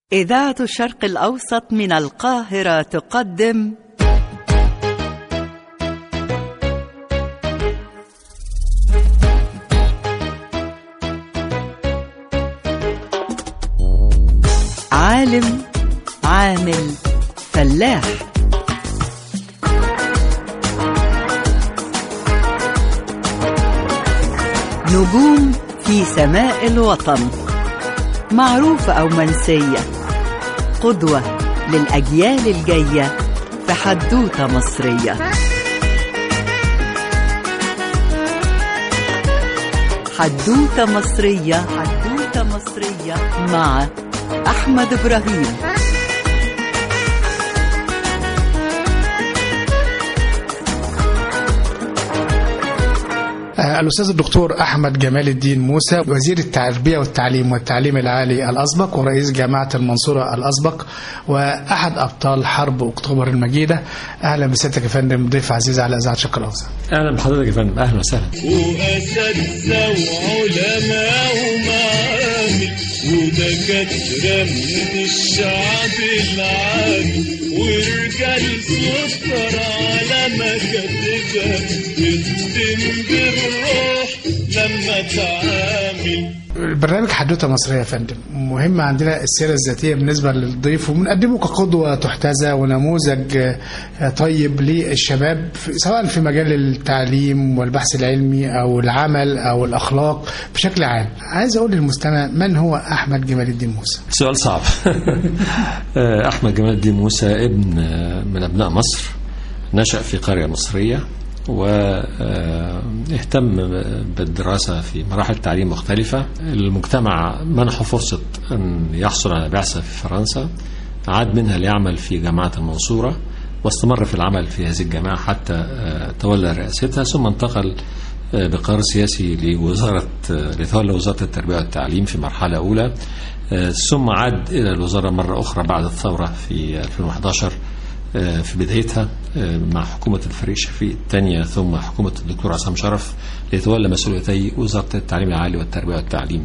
إذاعة الشرق الأوسط من القاهرة تقدم عالم عامل فلاح نجوم في سماء الوطن معروفة أو منسية قدوة للأجيال الجاية في حدوتة مصرية حدوتة مصرية حدوتة مصرية مع أحمد إبراهيم الأستاذ الدكتور أحمد جمال الدين موسى وزير التربية والتعليم والتعليم العالي الأسبق ورئيس جامعة المنصورة الأسبق وأحد أبطال حرب أكتوبر المجيدة أهلا بسيادتك يا فندم ضيف عزيز على إذاعة شرق الأوسط اهلا بحضرتك يا فندم اهلا وسهلا وأساتذة وعلماء ومعامل ودكاترة من الشعب العامي ورجال سكر على مكاتبها بتدم بالروح لما تعامل البرنامج حدوتة مصرية يا فندم مهم عندنا السيرة الذاتية بالنسبة للضيف وبنقدمه كقدوة تحتذى ونموذج آه، طيب للشباب في- سواء في مجال التعليم والبحث العلمي أو العمل أو الأخلاق بشكل عام عايز أقول للمستمع من هو أحمد جمال الدين موسى سؤال صعب آه، احمد جمال الدين موسى ابن آه، من ابناء مصر نشا في قريه مصريه واهتم بالدراسه في مراحل تعليم مختلفه المجتمع منحه فرصه ان يحصل على بعثه في فرنسا عاد منها ليعمل في جامعه المنصوره واستمر في العمل في هذه الجامعه حتى آه، تولى رئاستها ثم انتقل آه، بقرار سياسي لوزارة آه، لتولى وزارة التربية والتعليم في مرحلة أولى آه، ثم عاد إلى الوزارة مرة أخرى بعد الثورة في 2011 آه، في بدايتها آه، مع حكومة الفريق شفيق الثانية ثم حكومة الدكتور عصام شرف ليتولى مسؤوليتي وزارة التعليم العالي والتربية والتعليم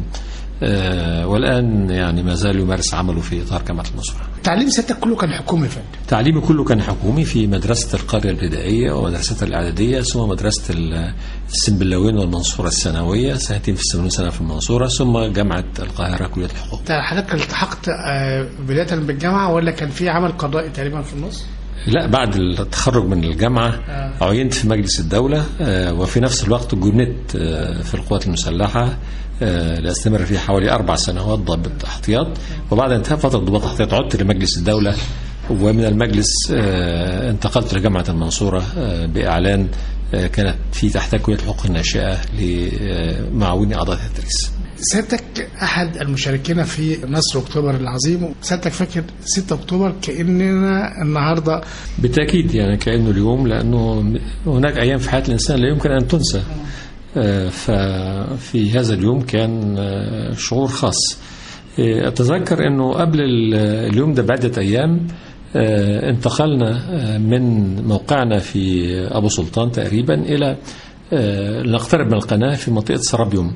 آه، والآن يعني ما زال يمارس عمله في إطار جامعة المنصورة تعليم سيادتك كله كان حكومي يا فندم تعليمي كله كان حكومي في مدرسة القرية الابتدائية ومدرسة الإعدادية ثم مدرسة ال- السنبلاوين والمنصورة الثانوية سنتين في الثانوية سنة في المنصورة ثم جامعة القاهرة كلية الحقوق أنت حضرتك التحقت آه، بداية بالجامعة ولا كان في عمل قضائي تقريبا في النص؟ لا بعد التخرج من الجامعة عينت في مجلس الدولة آه، وفي نفس الوقت جنت آه، في القوات المسلحة آه، لأستمر فيه حوالي أربع سنوات ضابط احتياط وبعد انتهاء فترة ضباط احتياط عدت لمجلس الدولة ومن المجلس آه، انتقلت لجامعة المنصورة آه، بإعلان آه، كانت في تحتها كلية الحقوق الناشئة لمعاوني أعضاء التدريس سيادتك احد المشاركين في نصر اكتوبر العظيم سيادتك فاكر 6 اكتوبر كاننا النهارده بالتأكيد يعني كأنه اليوم لأنه هناك أيام في حياة الإنسان لا يمكن أن تنسى آه، ففي هذا اليوم كان آه، شعور خاص آه، أتذكر أنه قبل ال- اليوم ده بعدة أيام آه، انتقلنا آه، من موقعنا في أبو سلطان تقريبا إلى آه، نقترب من القناة في منطقة سرابيوم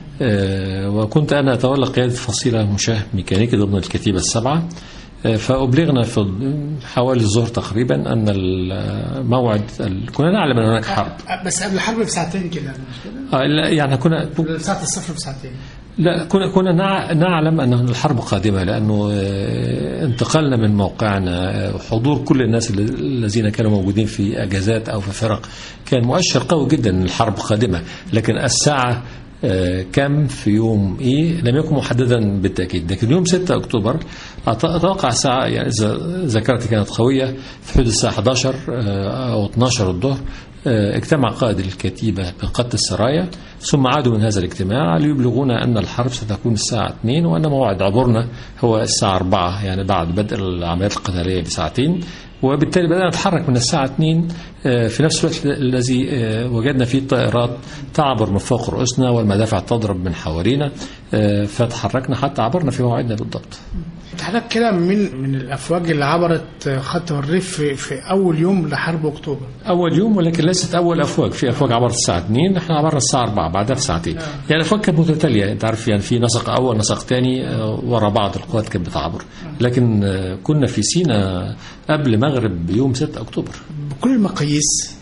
آه، وكنت أنا أتولى قيادة فصيلة مشاه ميكانيكي ضمن الكتيبة السبعة آه، فأبلغنا في حوالي الظهر تقريبا أن الموعد ال- كنا نعلم أن هناك حرب بس قبل الحرب بساعتين كده مش كده؟ آه، لا، يعني كنا ساعة الصفر بساعتين لا كنا كنا نع- نعلم ان الحرب قادمه لانه آه، انتقلنا من موقعنا آه، حضور كل الناس الل- الذين كانوا موجودين في اجازات او في فرق كان مؤشر قوي جدا ان الحرب قادمه لكن الساعه آه، كم في يوم ايه لم يكن محددا بالتاكيد لكن يوم 6 اكتوبر أت- اتوقع الساعه يعني اذا ذاكرتي كانت قويه في حدود الساعه 11 آه، او 12 الظهر آه، اجتمع قائد الكتيبة بقادة السرايا ثم عادوا من هذا الاجتماع ليبلغونا أن الحرب ستكون الساعة 2 وأن موعد عبورنا هو الساعة 4 يعني بعد بدء العمليات القتالية بساعتين وبالتالي بدأنا نتحرك من الساعة 2 آه، في نفس الوقت الذي آه، وجدنا فيه الطائرات تعبر من فوق رؤوسنا والمدافع تضرب من حوالينا آه، فتحركنا حتى عبرنا في موعدنا بالضبط حضرتك كده من من الافواج اللي عبرت خط الريف في, في اول يوم لحرب اكتوبر اول يوم ولكن ليست اول افواج في افواج عبرت الساعه 2 احنا عبرنا الساعه 4 بعدها بساعتين يعني الافواج كانت متتاليه انت عارف يعني في نسق اول نسق ثاني ورا بعض القوات كانت بتعبر لكن آه، كنا في سينا قبل مغرب يوم 6 اكتوبر بكل المقاييس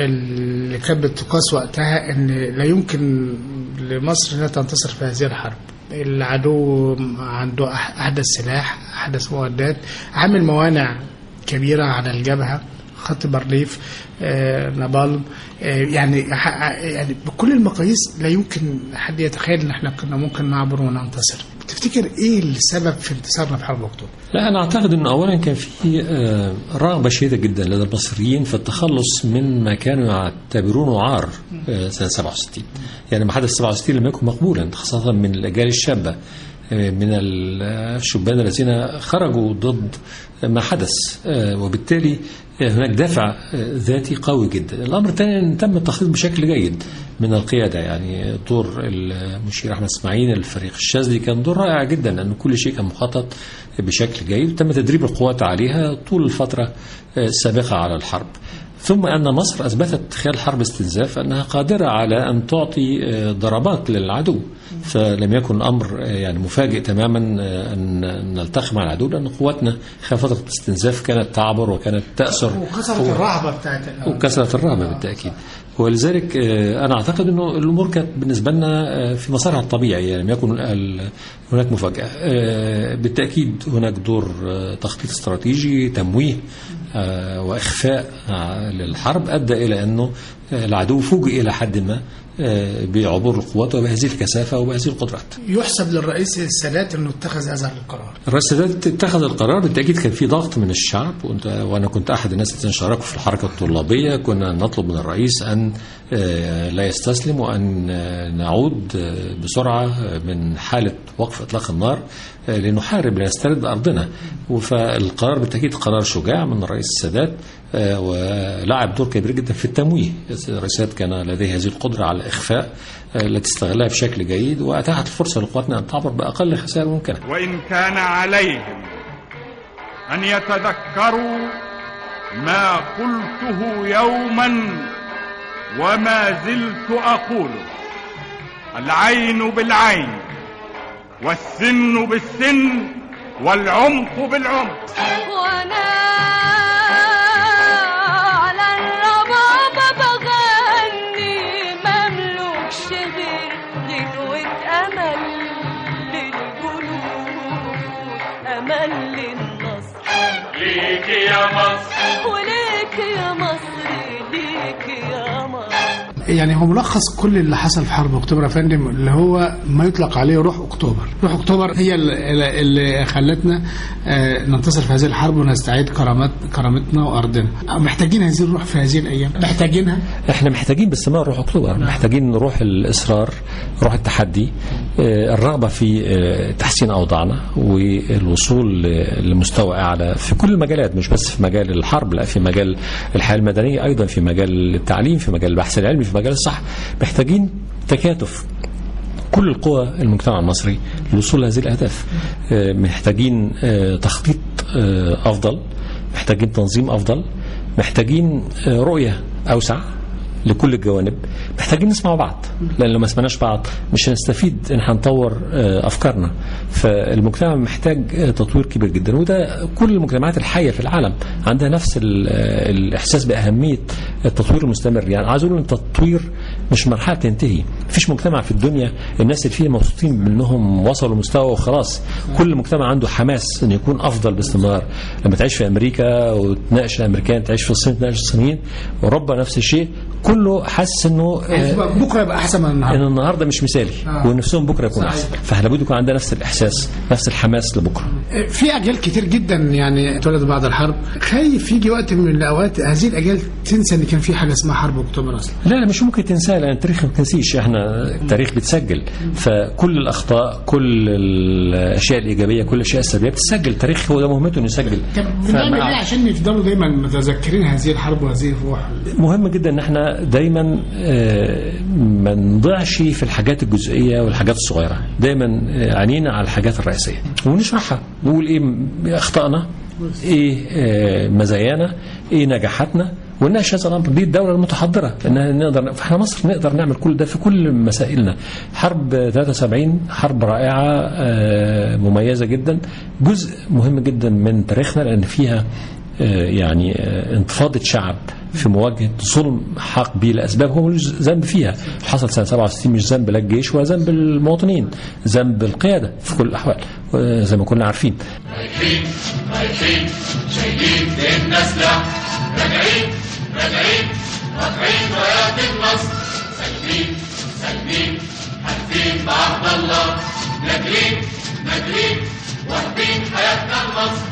اللي كانت بتقاس وقتها ان لا يمكن لمصر انها تنتصر في هذه الحرب العدو عنده أح- احدث سلاح احدث معدات عامل موانع كبيره على الجبهه خط بارليف آه، نابالم آه، يعني ح- يعني بكل المقاييس لا يمكن حد يتخيل ان احنا كنا ممكن نعبر وننتصر تفتكر ايه السبب في انتصارنا في حرب اكتوبر لا انا اعتقد انه اولا كان في آه، رغبه شديده جدا لدى المصريين في التخلص من ما كانوا يعتبرونه عار آه، سنه 67 يعني ما حدث 67 لم يكن مقبولا خاصه من الاجيال الشابه آه، من الشبان الذين خرجوا ضد ما حدث آه، وبالتالي آه، هناك دافع آه، ذاتي قوي جدا الامر الثاني ان تم التخطيط بشكل جيد من القياده يعني دور المشير احمد اسماعيل الفريق الشاذلي كان دور رائع جدا لان كل شيء كان مخطط بشكل جيد تم تدريب القوات عليها طول الفتره آه، السابقه على الحرب ثم أن مصر أثبتت خلال حرب استنزاف أنها قادرة على أن تعطي آه، ضربات للعدو فلم يكن الأمر آه، يعني مفاجئ تماما آه، أن أن نلتقي مع العدو لأن قواتنا خلال فترة الاستنزاف كانت تعبر وكانت تأسر وكسرت الرهبه بتاعت الأول. وكثرة الرهبة بالتأكيد ولذلك آه، أنا أعتقد أنه الأمور كانت بالنسبة لنا آه، في مسارها الطبيعي يعني لم يكن ال- هناك مفاجأة آه، بالتأكيد هناك دور آه، تخطيط استراتيجي تمويه آه، وإخفاء آه، للحرب أدى إلى أنه آه، العدو فوجئ إلى حد ما آه، بعبور القوات وبهذه الكثافة وبهذه القدرات يحسب للرئيس السادات انه اتخذ هذا القرار الرئيس السادات اتخذ القرار بالتاكيد كان في ضغط من الشعب وانت وانا كنت احد الناس الذين شاركوا في الحركه الطلابيه كنا نطلب من الرئيس ان آه، لا يستسلم وان آه، نعود آه، بسرعه آه، من حاله وقف اطلاق النار آه، لنحارب لنسترد ارضنا فالقرار بالتاكيد قرار شجاع من الرئيس السادات آه، ولعب دور كبير جدا في التمويه الرئيس السادات كان لديه هذه القدره على الاخفاء آه، التي استغلها بشكل جيد واتاحت الفرصه لقواتنا ان تعبر باقل خسائر ممكنه وإن كان عليهم أن يتذكروا ما قلته يوما وما زلت أقوله العين بالعين والسن بالسن والعمق بالعمق وانا على الربابة بغني مملوكش غير غنوة امل للجنود امل للنصر ليك يا مصر وليك يا مصر ليك يا مصر يعني هو ملخص كل اللي حصل في حرب اكتوبر يا فندم اللي هو ما يطلق عليه روح اكتوبر روح اكتوبر هي اللي- اللي خلتنا آه، ننتصر في هذه الحرب ونستعيد كرامات كرامتنا وارضنا محتاجين هذه الروح في هذه الايام محتاجينها احنا محتاجين باستمرار روح اكتوبر محتاجين روح الاصرار روح التحدي آه، الرغبه في آه، تحسين اوضاعنا والوصول ل- لمستوى اعلى في كل المجالات مش بس في مجال الحرب لا في مجال الحياه المدنيه ايضا في مجال التعليم في مجال البحث العلمي في مجال الصحه محتاجين تكاتف كل القوى المجتمع المصري للوصول لهذه الاهداف آه، محتاجين آه، تخطيط آه، افضل محتاجين تنظيم افضل محتاجين آه، رؤيه اوسع لكل الجوانب محتاجين نسمع بعض لان لو ما سمعناش بعض مش هنستفيد ان هنطور آه، افكارنا فالمجتمع محتاج آه، تطوير كبير جدا وده كل المجتمعات الحيه في العالم عندها نفس ال- آه، الاحساس باهميه التطوير المستمر يعني عايز اقول ان التطوير مش مرحله تنتهي مفيش مجتمع في الدنيا الناس اللي فيه مبسوطين بانهم وصلوا مستوى وخلاص كل مجتمع عنده حماس ان يكون افضل باستمرار لما تعيش في امريكا وتناقش الامريكان تعيش في الصين تناقش الصينيين اوروبا نفس الشيء كله حاسس انه آه، بكره يبقى احسن من ان النهارده النهارده مش مثالي آه. ونفسهم بكره يكون صحيح. احسن فاحنا لابد يكون عندنا نفس الاحساس نفس الحماس لبكره في اجيال كتير جدا يعني اتولدوا بعد الحرب خايف يجي وقت من الاوقات هذه الاجيال تنسى ان كان في حاجه اسمها حرب اكتوبر اصلا لا لا مش ممكن تنساه لان التاريخ ما بتنسيش احنا التاريخ بيتسجل فكل الاخطاء كل الاشياء الايجابيه كل الاشياء السلبيه بتسجل التاريخ هو ده مهمته انه يسجل بنعمل ايه عشان يفضلوا دايما متذكرين هذه الحرب وهذه الروح مهم جدا ان احنا دايما آه، ما نضيعش في الحاجات الجزئيه والحاجات الصغيره دايما آه، عينينا على الحاجات الرئيسيه ونشرحها نقول ايه م- اخطائنا ايه آه، مزايانا ايه نجاحاتنا ونناقش هذا الامر دي الدوله المتحضره انها نقدر فاحنا مصر نقدر نعمل كل ده في كل مسائلنا حرب 73 حرب رائعه آه، مميزه جدا جزء مهم جدا من تاريخنا لان فيها آه، يعني آه، انتفاضة شعب في مواجهة ظلم حاق به لأسباب هو ملوش ذنب فيها حصل سنة 67 مش ذنب لا الجيش ولا ذنب المواطنين ذنب القيادة في كل الأحوال آه، زي ما كنا عارفين رايحين رايحين شايلين ديننا سلاح راجعين راجعين قاطعين رايات النصر سالمين سالمين حالفين بعهد الله ناجرين ناجرين واخدين حياتنا لمصر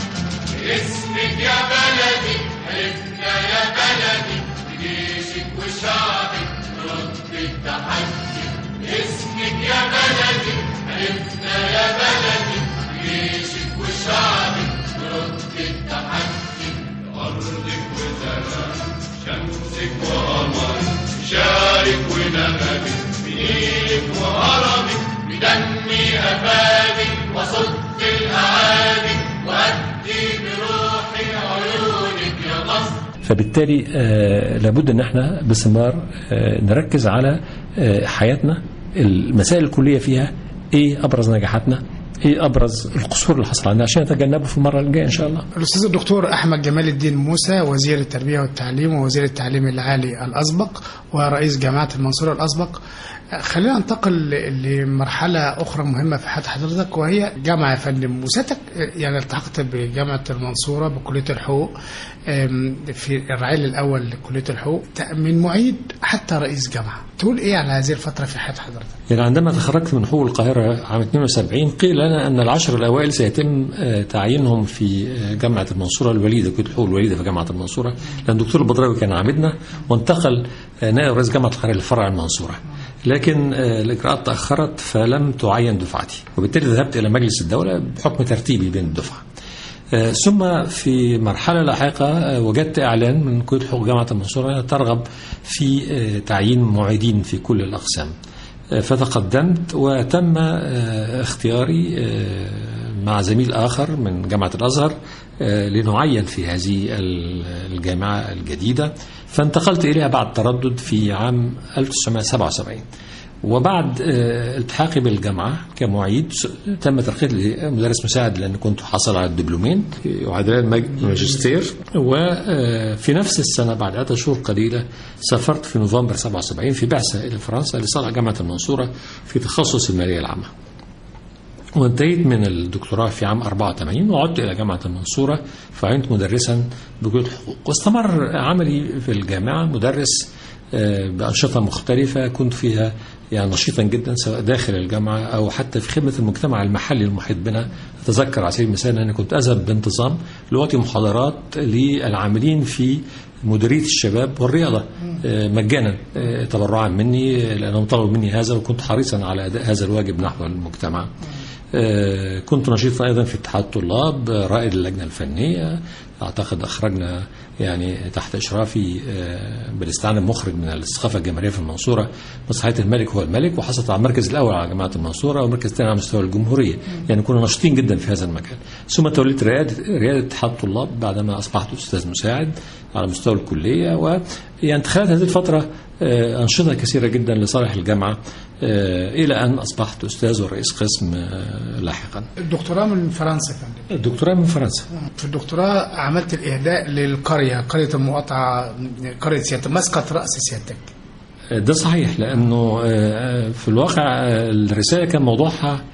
باسمك يا بلدي حلفنا يا بلدي بجيشك وشعبك نرد التحدي باسمك يا بلدي حلفنا يا بلدي بجيشك وشعبك نرد التحدي أرضك وزرعك شمسك وقمرك شارك ونغمك بنيلك وهرمك بدمي أفادك وصد الأعادي وأدي بروحي عيونك يا مصر فبالتالي آه، لابد ان احنا باستمرار آه، نركز على آه، حياتنا المسائل الكليه فيها ايه ابرز نجاحاتنا ايه ابرز القصور اللي حصل عندنا عشان نتجنبه في المره الجايه ان شاء الله الاستاذ الدكتور احمد جمال الدين موسى وزير التربيه والتعليم ووزير التعليم العالي الاسبق ورئيس جامعه المنصوره الاسبق خلينا ننتقل ل- لمرحله اخرى مهمه في حياه حضرتك وهي جامعه يا فندم وسيادتك يعني التحقت بجامعه المنصوره بكليه الحقوق أم، في الرعيل الاول لكليه الحقوق من معيد حتى رئيس جامعه تقول ايه على هذه الفتره في حياه حضرتك يعني عندما تخرجت من حقوق القاهرة عام 72 قيل لنا أن العشر الأوائل سيتم آه، تعيينهم في آه، جامعة المنصورة الوليدة كنت حقوق الوليدة في جامعة المنصورة لأن الدكتور البدراوي كان عامدنا وانتقل آه، نائب رئيس جامعة القاهرة لفرع المنصورة لكن آه، الإجراءات تأخرت فلم تعين دفعتي وبالتالي ذهبت إلى مجلس الدولة بحكم ترتيبي بين الدفعة آه، ثم في مرحلة لاحقة آه، وجدت إعلان من كلية حقوق جامعة المنصورة أنها ترغب في آه، تعيين معيدين في كل الأقسام آه، فتقدمت وتم آه، اختياري آه، مع زميل آخر من جامعة الأزهر آه، لنعين في هذه ال- الجامعة الجديدة فانتقلت إليها بعد تردد في عام 1977 وبعد آه، التحاقي بالجامعة كمعيد س- تم ترقيتي لمدرس مساعد لأن كنت حاصل على الدبلومين وعدلان المج- الماجستير وفي نفس السنة بعد عدة شهور قليلة سافرت في نوفمبر 77 في بعثة إلى فرنسا لصالح جامعة المنصورة في تخصص المالية العامة وانتهيت من الدكتوراه في عام 84 وعدت إلى جامعة المنصورة فعينت مدرسا بكلية الحقوق واستمر عملي في الجامعة مدرس آه، بأنشطة مختلفة كنت فيها يعني نشيطا جدا سواء داخل الجامعة أو حتى في خدمة المجتمع المحلي المحيط بنا أتذكر على سبيل المثال أني كنت أذهب بانتظام لأعطي محاضرات للعاملين في مديرية الشباب والرياضة آه، مجانا آه، تبرعا مني آه، لأنهم طلبوا مني هذا وكنت حريصا على أداء هذا الواجب نحو المجتمع آه، كنت نشيطا ايضا في اتحاد الطلاب آه، رائد اللجنه الفنيه اعتقد اخرجنا يعني تحت اشرافي آه، بالاستعانه بمخرج من الثقافه الجماهيريه في المنصوره مسرحيه الملك هو الملك وحصلت على المركز الاول على جامعه المنصوره والمركز الثاني على مستوى الجمهوريه يعني كنا نشيطين جدا في هذا المكان ثم توليت رياده رياده اتحاد الطلاب بعدما اصبحت استاذ مساعد على مستوى الكليه ويعني خلال هذه الفتره آه، أنشطة كثيرة جدا لصالح الجامعة آه، إلى أن أصبحت أستاذ ورئيس قسم آه، لاحقا الدكتوراه من فرنسا يا فندم الدكتوراه من فرنسا في الدكتوراه عملت الإهداء للقرية قرية المقاطعة قرية سيادتك مسقط رأس سيادتك ده صحيح لأنه آه، في الواقع آه، الرسالة كان موضوعها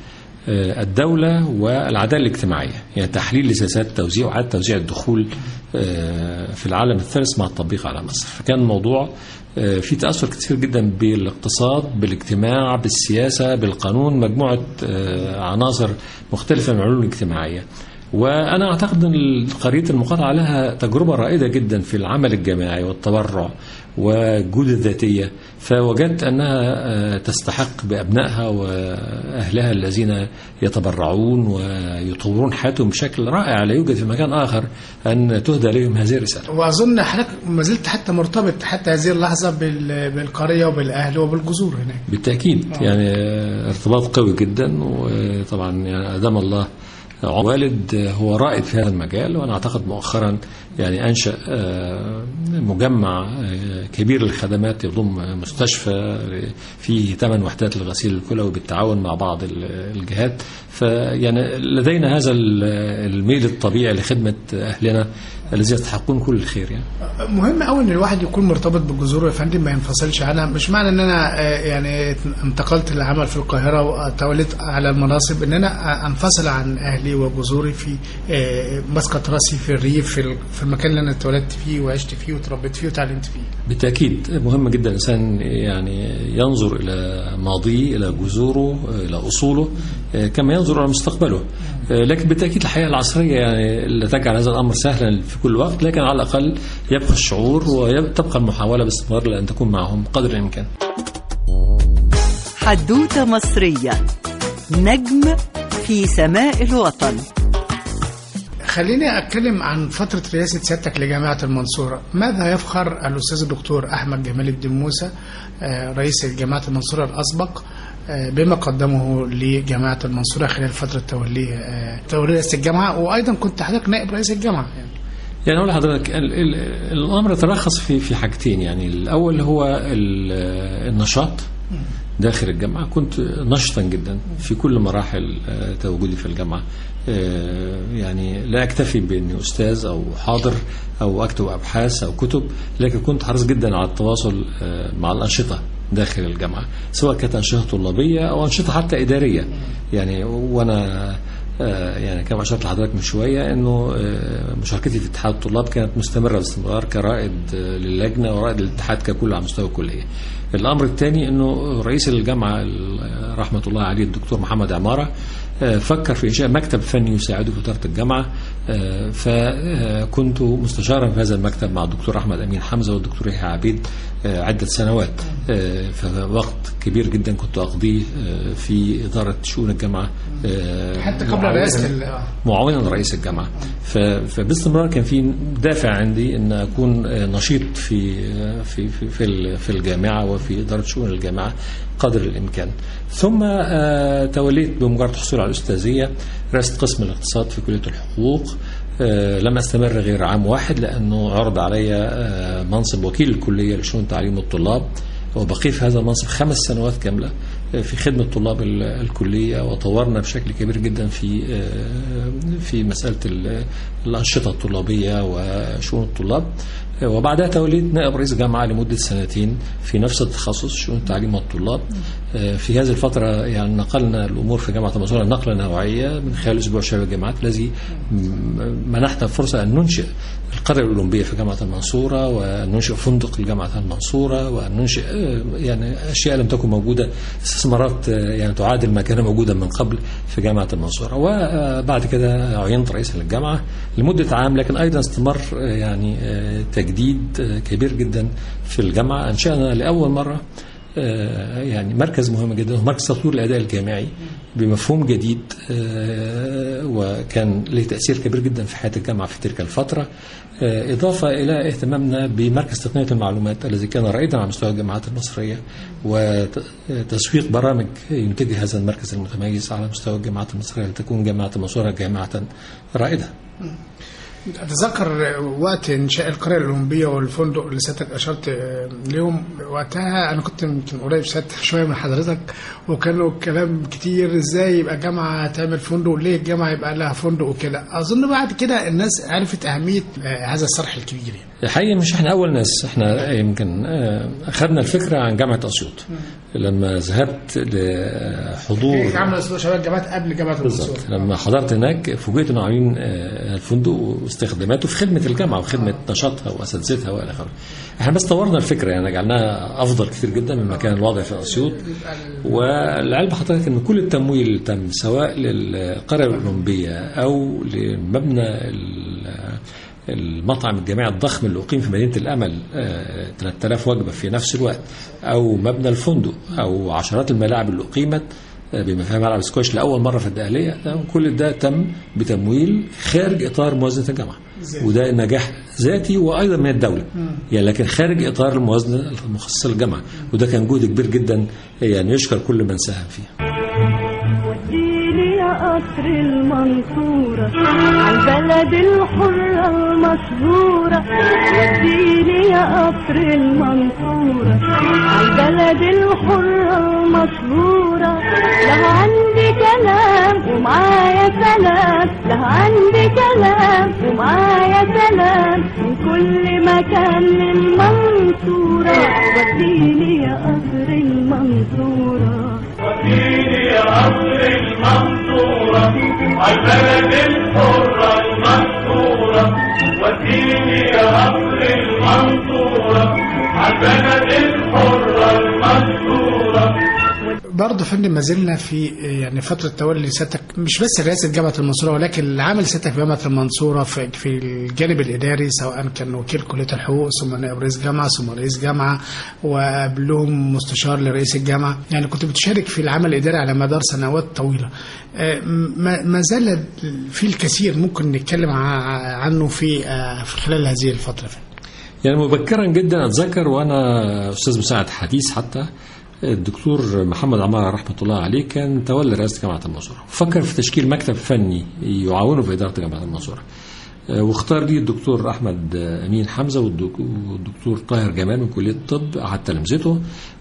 آه، الدولة والعدالة الاجتماعية يعني تحليل لسياسات التوزيع وإعادة توزيع الدخول آه، في العالم الثالث مع التطبيق على مصر فكان الموضوع آه، في تأثر كثير جدا بالاقتصاد بالاجتماع بالسياسة بالقانون مجموعة آه، عناصر مختلفة من العلوم الاجتماعية وأنا أعتقد أن قرية المقاطعة لها تجربة رائدة جدا في العمل الجماعي والتبرع والجهود الذاتية فوجدت أنها آه، تستحق بأبنائها وأهلها الذين يتبرعون ويطورون حياتهم بشكل رائع لا يوجد في مكان آخر أن تهدى لهم هذه الرسالة واظن حضرتك ما زلت حتى مرتبط حتى هذه اللحظه بال- بالقريه وبالاهل وبالجذور هناك بالتأكيد يعني آه، ارتباط قوي جدا وطبعا يعني أدام الله والد هو رائد في هذا المجال وأنا أعتقد مؤخرا يعني أنشأ آه، مجمع آه، كبير للخدمات يضم مستشفى فيه ثمان وحدات للغسيل الكلوي بالتعاون مع بعض ال- الجهات فيعني لدينا هذا ال- الميل الطبيعي لخدمة أهلنا الذين يستحقون كل الخير يعني مهم قوي ان الواحد يكون مرتبط بالجذور يا فندم ما ينفصلش عنها مش معنى ان انا آه، يعني انتقلت للعمل في القاهره وتوليت على المناصب ان انا آه، انفصل عن اهلي وجذوري في آه، مسقط راسي في الريف في ال- في المكان اللي انا اتولدت فيه وعشت فيه وتربيت فيه وتعلمت فيه بالتأكيد مهم جدا الإنسان يعني ينظر إلى ماضيه إلى جذوره إلى أصوله كما ينظر إلى مستقبله لكن بالتأكيد الحياة العصرية يعني لا تجعل هذا الأمر سهلا في كل وقت لكن على الأقل يبقى الشعور وتبقى المحاولة باستمرار لأن تكون معهم قدر الإمكان حدوتة مصرية نجم في سماء الوطن خليني اتكلم عن فتره رئاسه سيادتك لجامعه المنصوره ماذا يفخر الاستاذ الدكتور احمد جمال الدين موسى آه، رئيس جامعه المنصوره الاسبق آه، بما قدمه لجامعه المنصوره خلال فتره توليه آه، توليه رئاسه الجامعه وايضا كنت حضرتك نائب رئيس الجامعه يعني يعني أقول لحضرتك ال- ال- الأمر يتلخص في في حاجتين يعني الأول هو ال- النشاط داخل الجامعة كنت نشطا جدا في كل مراحل آه، تواجدي في الجامعة آه، يعني لا أكتفي بأني أستاذ أو حاضر أو أكتب أبحاث أو كتب لكن كنت حريص جدا على التواصل آه، مع الأنشطة داخل الجامعة سواء كانت أنشطة طلابية أو أنشطة حتى إدارية يعني وأنا آه، يعني كما أشرت لحضرتك من شوية أنه آه، مشاركتي في اتحاد الطلاب كانت مستمرة باستمرار كرائد آه، للجنة ورائد الاتحاد ككل على مستوى الكلية. الأمر الثاني أنه رئيس الجامعة ال- رحمة الله عليه الدكتور محمد عمارة آه، فكر في إنشاء مكتب فني يساعده في إدارة الجامعة آه، فكنت مستشارا في هذا المكتب مع الدكتور أحمد أمين حمزة والدكتور يحيى عبيد آه، عدة سنوات آه، فوقت كبير جدا كنت أقضيه آه، في إدارة شؤون الجامعة آه، حتى قبل معاونا- رئاسه ال- آه. معاونا لرئيس الجامعه ف- فباستمرار كان في دافع عندي ان اكون نشيط في في في في ال- في الجامعه وفي اداره شؤون الجامعه قدر الامكان ثم آه، توليت بمجرد حصولي على الاستاذيه رئاسه قسم الاقتصاد في كليه الحقوق آه، لم استمر غير عام واحد لانه عرض علي آه، منصب وكيل الكليه لشؤون تعليم الطلاب وبقيت في هذا المنصب خمس سنوات كاملة في خدمة طلاب ال- الكلية وطورنا بشكل كبير جدا في في مسألة ال- الأنشطة الطلابية وشؤون الطلاب وبعدها توليت نائب رئيس جامعة لمدة سنتين في نفس التخصص شؤون تعليم الطلاب في هذه الفترة يعني نقلنا الأمور في جامعة المنصورة نقلة نوعية من خلال أسبوع شباب الجامعات الذي منحنا فرصة أن ننشئ القرية الأولمبية في جامعة المنصورة وأن ننشئ فندق لجامعة المنصورة وأن ننشئ آه، يعني أشياء لم تكن موجودة استثمارات آه، يعني تعادل ما كان موجودا من قبل في جامعة المنصورة وبعد كده عينت رئيسا للجامعة لمدة عام لكن أيضا استمر آه، يعني آه، تجديد آه، كبير جدا في الجامعة أنشأنا لأول مرة آه، يعني مركز مهم جدا هو مركز تطوير الاداء الجامعي بمفهوم جديد آه، وكان له تاثير كبير جدا في حياه الجامعه في تلك الفتره آه، اضافه الى اهتمامنا بمركز تقنيه المعلومات الذي كان رائدا على مستوى الجامعات المصريه وتسويق برامج ينتجها هذا المركز المتميز على مستوى الجامعات المصريه لتكون جامعه المنصوره جامعه رائده اتذكر وقت انشاء القريه الاولمبيه والفندق اللي سيادتك اشرت ليهم وقتها انا كنت يمكن قريب سيادتك شويه من حضرتك وكانوا كلام كتير ازاي يبقى جامعه تعمل فندق وليه الجامعه يبقى لها فندق وكده اظن بعد كده الناس عرفت اهميه آه، هذا الصرح الكبير يعني الحقيقه مش احنا اول ناس احنا يمكن آه، اخذنا الفكره عن جامعه اسيوط لما ذهبت لحضور هي عامله اسمها شباب جامعات قبل جامعه المنصوره بالظبط لما حضرت هناك فوجئت انه عاملين آه، الفندق واستخداماته في خدمه الجامعه وخدمه نشاطها واساتذتها والى اخره. احنا بس طورنا الفكره يعني جعلناها افضل كتير جدا مما كان الوضع في اسيوط والعلم حضرتك ان كل التمويل اللي تم سواء للقريه الاولمبيه او لمبنى ال- المطعم الجامعي الضخم اللي اقيم في مدينه الامل آه، 3000 وجبه في نفس الوقت او مبنى الفندق او عشرات الملاعب اللي اقيمت آه، بما فيها ملعب سكواش لاول مره في الدقهليه ده كل ده تم بتمويل خارج اطار موازنه الجامعه وده نجاح ذاتي وايضا من الدوله يعني لكن خارج اطار الموازنه المخصصه للجامعه وده كان جهد كبير جدا يعني يشكر كل من ساهم فيه وديني يا قصر المنصورة عالبلد الحرة المشهورة وديني يا قصر المنصورة عالبلد الحرة المشهورة له عندي كلام ومعايا سلام له عندي كلام ومعايا سلام من كل مكان للمنصورة وديني يا قصر المنصورة وديني يا قصر المنصورة عالبلد الحرة المنصورة وديني يا قصر المنصورة عالبلد الحرة المنصورة برضه فندم ما زلنا في يعني فتره تولي سيادتك مش بس رئاسه جامعه المنصوره ولكن العمل سيادتك في جامعه المنصوره في, في الجانب الاداري سواء كان وكيل كليه الحقوق ثم نائب رئيس جامعه ثم رئيس جامعه وقبلهم مستشار لرئيس الجامعه يعني كنت بتشارك في العمل الاداري على مدار سنوات طويله آه، ما ما زال في الكثير ممكن نتكلم ع- عنه في آه، في خلال هذه الفتره فندم. يعني مبكرا جدا اتذكر وانا استاذ مساعد حديث حتى الدكتور محمد عمار رحمه الله عليه كان تولى رئاسه جامعه المنصوره فكر في تشكيل مكتب فني يعاونه في اداره جامعه المنصوره آه، واختار لي الدكتور احمد آه، امين حمزه والدك- والدكتور طاهر جمال من كليه الطب احد تلامذته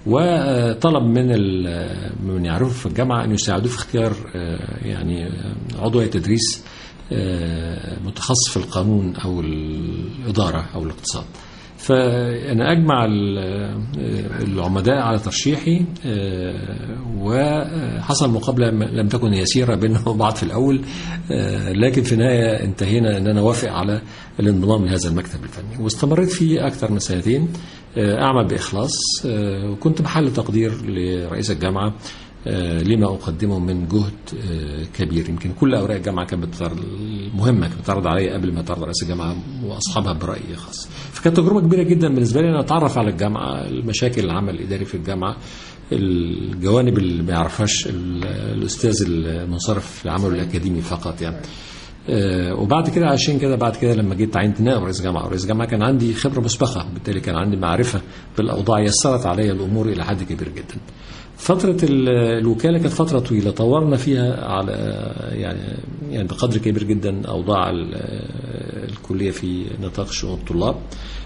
وطلب من ال- من يعرفه في الجامعه ان يساعدوه في اختيار آه، يعني آه، عضويه تدريس آه، متخصص في القانون او الاداره او الاقتصاد فأنا أجمع ال- العمداء على ترشيحي آه، وحصل مقابلة م- لم تكن يسيرة بيننا وبعض في الأول آه، لكن في النهاية انتهينا أن أنا وافق على الانضمام لهذا المكتب الفني واستمريت فيه أكثر من سنتين آه، أعمل بإخلاص آه، وكنت محل تقدير لرئيس الجامعة آه، لما أقدمه من جهد آه، كبير يمكن كل أوراق الجامعة كانت بتعرض المهمة كانت بتعرض علي قبل ما تعرض رئيس الجامعة وأصحابها برأي خاص فكانت تجربة كبيرة جدا بالنسبة لي أن أتعرف على الجامعة المشاكل العمل الإداري في الجامعة الجوانب اللي ما يعرفهاش ال- الأستاذ المنصرف في العمل الأكاديمي فقط يعني آه، وبعد كده عشان كده بعد كده لما جيت تعينت نائب رئيس جامعه رئيس جامعه كان عندي خبره مسبقه بالتالي كان عندي معرفه بالاوضاع يسرت علي الامور الى حد كبير جدا فترة ال- الوكالة كانت فترة طويلة طورنا فيها على يعني يعني بقدر كبير جدا أوضاع ال- الكلية في نطاق شؤون الطلاب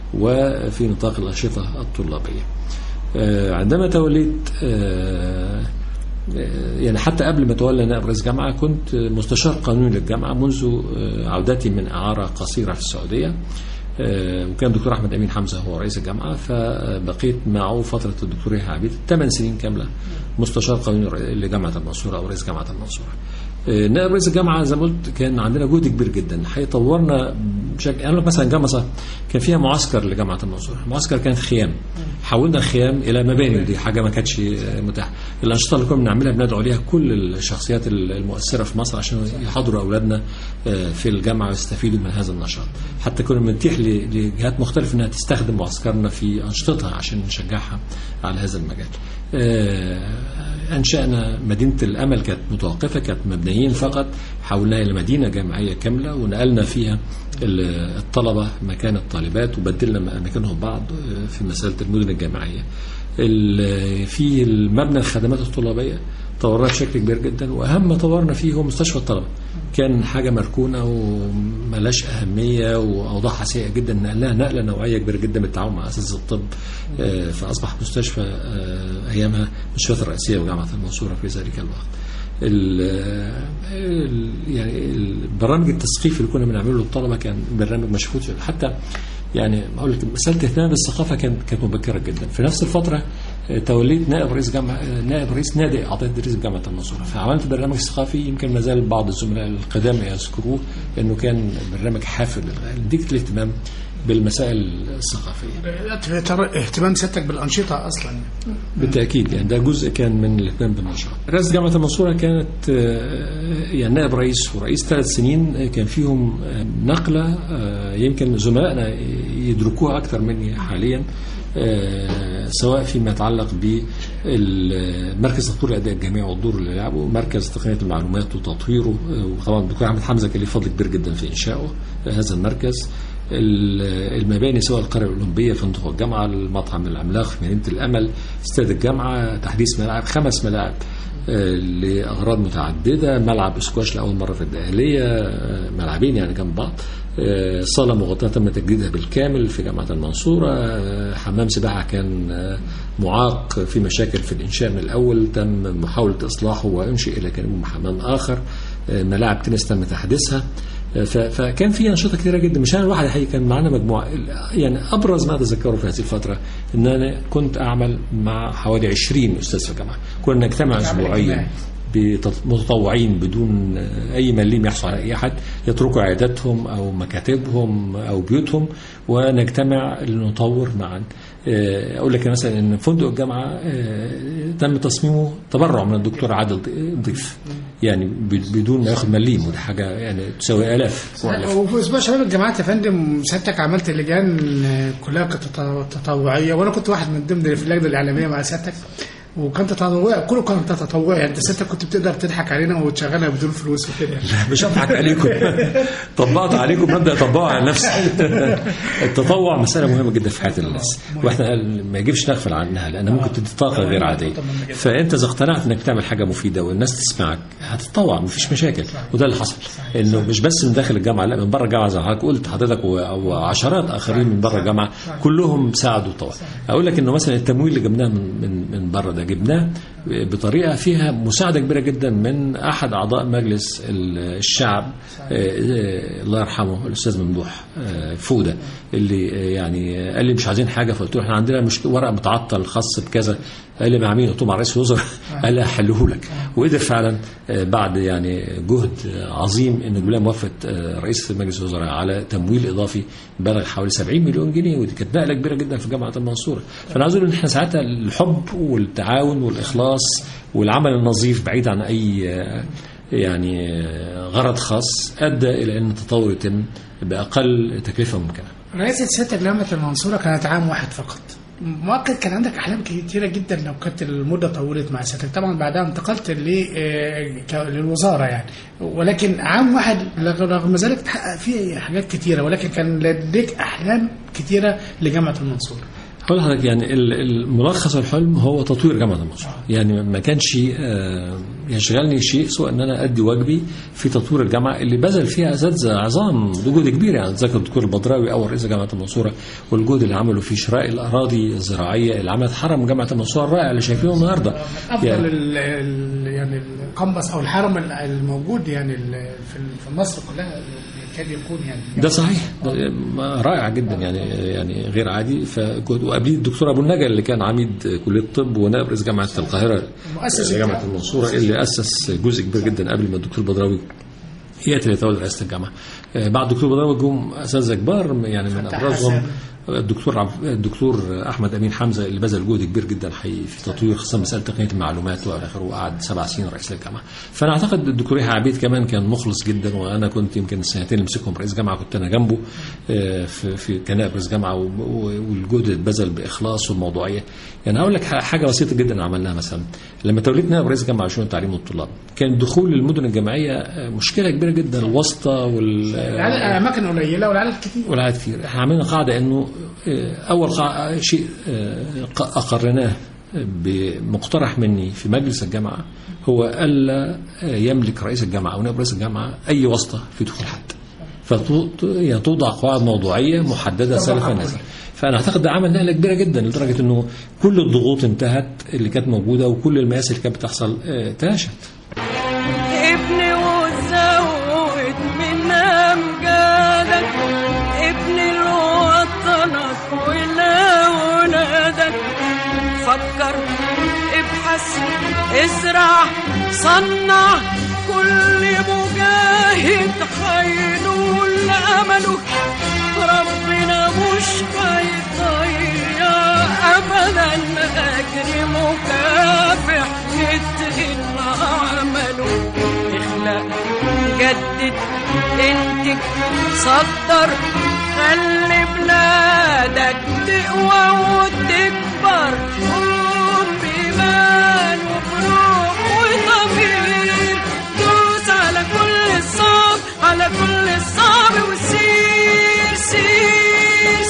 وفي نطاق الأنشطة الطلابية. آه، عندما توليت آه، يعني حتى قبل ما تولى نائب رئيس جامعة كنت مستشار قانوني للجامعة منذ عودتي من إعارة قصيرة في السعودية آه، وكان الدكتور أحمد أمين حمزة هو رئيس الجامعة فبقيت معه فترة الدكتور يحيى عبيد ثمان سنين كاملة مستشار قانوني لجامعة المنصورة أو رئيس جامعة المنصورة آه، نائب رئيس الجامعة زي ما قلت كان عندنا جهد كبير جدا حيطورنا بشكل يعني مثلا جامعة كان فيها معسكر لجامعة المنصورة المعسكر كانت خيام حولنا الخيام إلى مباني دي حاجة ما كانتش آه، متاحة الأنشطة اللي كنا بنعملها بندعو عليها كل الشخصيات المؤثرة في مصر عشان يحضروا أولادنا آه، في الجامعة ويستفيدوا من هذا النشاط حتى كنا بنتيح ل- لجهات مختلفة أنها تستخدم معسكرنا في أنشطتها عشان نشجعها على هذا المجال آه، أنشأنا مدينة الأمل كانت متوقفة كانت مبنيين فقط حولناها إلى مدينة جامعية كاملة ونقلنا فيها ال- الطلبة مكان الطالبات وبدلنا أماكنهم بعض آه، في مسألة المدن الجامعية ال- في المبنى الخدمات الطلابية طورناها بشكل كبير جدا واهم ما طورنا فيه هو مستشفى الطلبه كان حاجه مركونه وملاش اهميه واوضاعها سيئه جدا نقلناها نقله نوعيه كبيره جدا بالتعاون مع اساتذه الطب آه، فاصبح مستشفى آه، ايامها المستشفيات الرئيسيه وجامعه المنصوره في ذلك الوقت. ال ال يعني البرامج التثقيف اللي كنا بنعمله للطلبه كان برنامج مشهود حتى يعني اقول لك مساله الاهتمام بالثقافه كانت كانت مبكره جدا في نفس الفتره آه، توليت نائب رئيس جامعه آه، نائب رئيس نادي اعضاء التدريس بجامعه المنصوره فعملت برنامج ثقافي يمكن ما زال بعض الزملاء القدامى يذكروه انه كان برنامج حافل يديك الاهتمام بالمسائل الثقافيه اهتمام سيادتك بالانشطه اصلا بالتاكيد يعني ده جزء كان من الاهتمام بالنشاط. رئاسه جامعه المنصوره كانت آه، يعني نائب رئيس ورئيس ثلاث سنين آه، كان فيهم آه، نقله آه، يمكن زملائنا يدركوها اكثر مني حاليا آه، سواء فيما يتعلق بمركز تطوير الاداء الجامعي والدور اللي لعبه مركز تقنيه المعلومات وتطويره آه، وطبعا الدكتور احمد حمزه كان له فضل كبير جدا في انشائه آه، هذا المركز ال- المباني سواء القرية الأولمبية فندق الجامعة المطعم العملاق في مدينة الأمل استاد الجامعة تحديث ملاعب خمس ملاعب آه، لأغراض متعددة ملعب اسكواش لأول مرة في الدقهلية آه، ملعبين يعني جنب بعض آه، صالة مغطاة تم تجديدها بالكامل في جامعة المنصورة آه، حمام سباحة كان آه، معاق في مشاكل في الإنشاء من الأول تم محاولة إصلاحه وأنشئ إلى كان حمام آخر آه، ملاعب تنس تم تحديثها ف- فكان في انشطه كثيره جدا مش انا لوحدي حقيقه كان معانا مجموعه يعني ابرز ما اتذكره في هذه الفتره ان انا كنت اعمل مع حوالي 20 استاذ في الجامعه كنا نجتمع اسبوعيا بتط- متطوعين بدون اي مليم يحصل على اي احد يتركوا عياداتهم او مكاتبهم او بيوتهم ونجتمع لنطور معا آه، اقول لك مثلا ان فندق الجامعه آه، تم تصميمه تبرع من الدكتور عادل ضيف يعني ب- بدون ما ياخد مليم ودي حاجه يعني تساوي الاف وآلاف. وفي اسبوع شباب الجامعات يا فندم سيادتك عملت لجان كلها كانت تط- تطوعيه وانا كنت واحد من ضمن اللي في اللجنه الاعلاميه مع سيادتك وكان تطوعي كله كان تطوعي يعني انت سيادتك كنت بتقدر تضحك علينا وتشغلنا بدون فلوس وكده مش هضحك عليكم طبقت عليكم مبدا طبقه على نفسي التطوع مساله مهمه جدا في حياه الناس واحنا ما يجبش نغفل عنها لان ممكن تدي طاقه غير عاديه فانت اذا اقتنعت انك تعمل حاجه مفيده والناس تسمعك هتتطوع مفيش مشاكل وده اللي حصل انه مش بس من داخل الجامعه لا من بره الجامعه زي ما حضرتك قلت حضرتك و- وعشرات اخرين من بره الجامعه كلهم ساعدوا طبعا اقول لك انه مثلا التمويل اللي جبناه من من من بره ده جبناه بطريقه فيها مساعده كبيره جدا من احد اعضاء مجلس ال- الشعب آه، آه، الله يرحمه الاستاذ ممدوح آه، فوده اللي آه، يعني قال لي مش عايزين حاجه فقلت له احنا عندنا مش ورق متعطل خاص بكذا قال لي مع مين؟ قلت له مع رئيس الوزراء قال لي هحله لك وقدر فعلا آه، بعد يعني جهد آه، عظيم ان الولايه موافقه آه، رئيس مجلس الوزراء على تمويل اضافي بلغ حوالي 70 مليون جنيه ودي كانت نقله كبيره جدا في جامعه المنصوره فانا عايز اقول ان احنا ساعتها الحب والتعاون والاخلاص والعمل النظيف بعيد عن اي آه، يعني آه، غرض خاص ادى الى ان التطور يتم باقل تكلفه ممكنه رئاسة سيادتك جامعة المنصورة كانت عام واحد فقط مؤكد كان عندك احلام كتيره جدا لو كانت المده طولت مع سيادتك طبعا بعدها انتقلت ل- آه، ك- للوزاره يعني ولكن عام واحد رغم ذلك تحقق فيه حاجات كتيره ولكن كان لديك احلام كتيره لجامعه المنصوره أقول لحضرتك يعني ال- الملخص الحلم هو تطوير جامعة المنصورة يعني ما كانش آه، يشغلني شيء سوى أن أنا أدي واجبي في تطوير الجامعة اللي بذل فيها أساتذة عظام بجهد كبير يعني ذكر الدكتور البدراوي أول رئيس جامعة المنصورة والجهد اللي عمله في شراء الأراضي الزراعيه اللي عملت حرم جامعة المنصورة الرائع اللي شايفينه النهارده افضل يعني ال- ال- يعني القنبس او الحرم الموجود يعني ال- في في مصر كلها كان يكون يعني ده صحيح ده رائع جدا يعني يعني غير عادي فكنت وقبليه الدكتور ابو النجا اللي كان عميد كليه الطب ونائب رئيس جامعه القاهره مؤسس جامعه المنصوره اللي اسس جزء كبير جدا قبل ما الدكتور بدراوي ياتي ليتولى رئاسه الجامعه آه، بعد الدكتور بدراوي جم اساتذه كبار يعني من فتح ابرزهم حسن. الدكتور عب... الدكتور احمد امين حمزه اللي بذل جهد كبير جدا حقيقي في تطوير خاصه مساله تقنيه المعلومات والى اخره وقعد سبع سنين رئيس للجامعه فانا اعتقد الدكتور يحيى عبيد كمان كان مخلص جدا وانا كنت يمكن السنتين اللي مسكهم رئيس جامعه كنت انا جنبه آه، في في كنائب رئيس جامعه و- و- والجهد اللي اتبذل باخلاص والموضوعيه يعني هقول لك ح- حاجه بسيطه جدا عملناها مثلا لما توليت نائب رئيس جامعه شؤون التعليم والطلاب كان الدخول للمدن الجامعيه آه، مشكله كبيره جدا الواسطه وال العدد- اماكن قليله والعدد كتير والعدد كتير احنا عملنا قاعده انه آه، اول قاعدة شيء آه، ق- اقرناه بمقترح مني في مجلس الجامعة هو ألا يملك رئيس الجامعة أو نائب رئيس الجامعة أي واسطة في دخول حد فتوضع قواعد موضوعية محددة سلفا نازلا فأنا أعتقد ده عمل نقلة كبيرة جدا لدرجة أنه كل الضغوط انتهت اللي كانت موجودة وكل المآسي اللي كانت بتحصل آه، تلاشت ابني وزود من امجادك ابني لوطنك ولولادك فكر ابحث ازرع صنع كل مجاهد حينول امله ربنا مش هيضيع ابدا اجر مكافح يتقن عمله اخلق جدد انتج صدر خلي بلادك تقوى وتكبر قوم بإيمان وبروح وضمير دوس على كل الصعب على كل الصعب وسير سير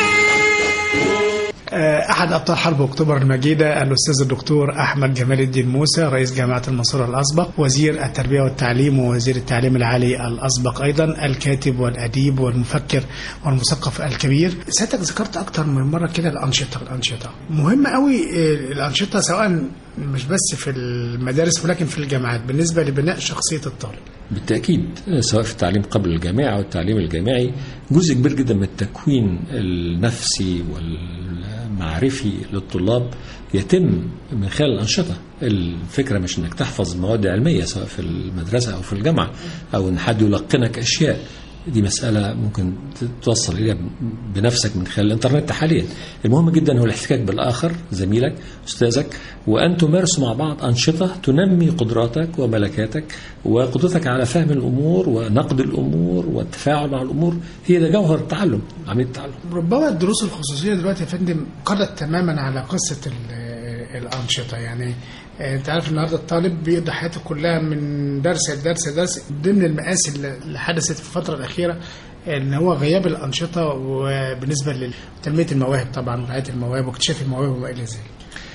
سير آه، أحد أبطال حرب أكتوبر المجيدة الأستاذ الدكتور أحمد جمال الدين موسى رئيس جامعة المنصورة الأسبق وزير التربية والتعليم ووزير التعليم العالي الأسبق أيضا الكاتب والأديب والمفكر والمثقف الكبير سيادتك ذكرت أكتر من مرة كده الأنشطة الأنشطة مهمة قوي آه، الأنشطة سواء مش بس في المدارس ولكن في الجامعات بالنسبة لبناء شخصية الطالب بالتأكيد سواء في التعليم قبل الجامعة أو التعليم الجامعي جزء كبير جدا من التكوين النفسي والمعرفي للطلاب يتم من خلال الأنشطة الفكرة مش أنك تحفظ مواد علمية سواء في المدرسة أو في الجامعة أو أن حد يلقنك أشياء دي مسألة ممكن توصل إليها بنفسك من خلال الإنترنت حاليا المهم جدا هو الاحتكاك بالآخر زميلك أستاذك وأن تمارسوا مع بعض أنشطة تنمي قدراتك وملكاتك وقدرتك على فهم الأمور ونقد الأمور والتفاعل مع الأمور هي ده جوهر التعلم عملية التعلم ربما الدروس الخصوصية دلوقتي يا فندم قضت تماما على قصة ال- الأنشطة يعني آه، أنت عارف النهارده الطالب بيقضي حياته كلها من درس لدرس لدرس ضمن المآسي اللي اللي حدثت في الفترة الأخيرة ان هو غياب الانشطه وبالنسبه لتنميه المواهب طبعا ورعايه المواهب واكتشاف المواهب وما الى ذلك.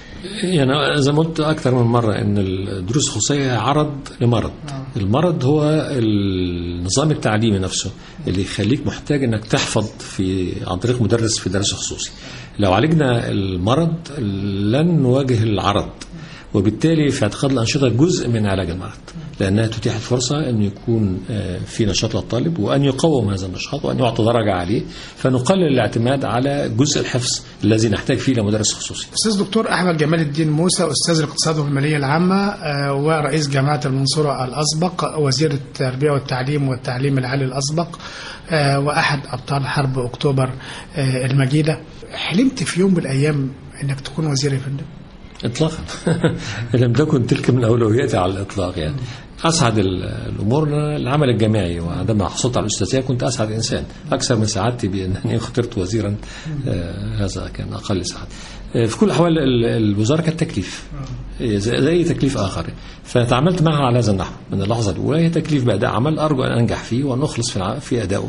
يعني زي ما قلت أكثر من مرة أن الدروس الخصوصية عرض لمرض المرض هو النظام التعليمي نفسه اللي يخليك محتاج أنك تحفظ في عن طريق مدرس في درس خصوصي لو عالجنا المرض لن نواجه العرض وبالتالي في اعتقاد الأنشطة جزء من علاج المرض لأنها تتيح الفرصة أن يكون آه، في نشاط للطالب وأن يقوم هذا النشاط وأن يعطى درجة عليه فنقلل الاعتماد على جزء الحفظ الذي نحتاج فيه لمدرس خصوصي استاذ دكتور احمد جمال الدين موسى استاذ الاقتصاد والماليه العامه آه، ورئيس جامعه المنصوره الاسبق وزير التربيه والتعليم والتعليم العالي الاسبق آه، واحد ابطال حرب اكتوبر آه، المجيده حلمت في يوم من الايام انك تكون وزير يا فندم اطلاقا لم تكن تلك من اولوياتي على الاطلاق يعني اسعد ال- الامور العمل الجماعي وعندما حصلت على الاستاذيه كنت اسعد انسان اكثر من سعادتي بانني اخترت وزيرا آه، هذا كان اقل سعاده آه، في كل الاحوال ال- الوزاره كانت تكليف آه، زي زي اي تكليف اخر فتعاملت معها على هذا النحو من اللحظه الاولى هي تكليف باداء عمل ارجو ان انجح فيه وان اخلص في الع- في ادائه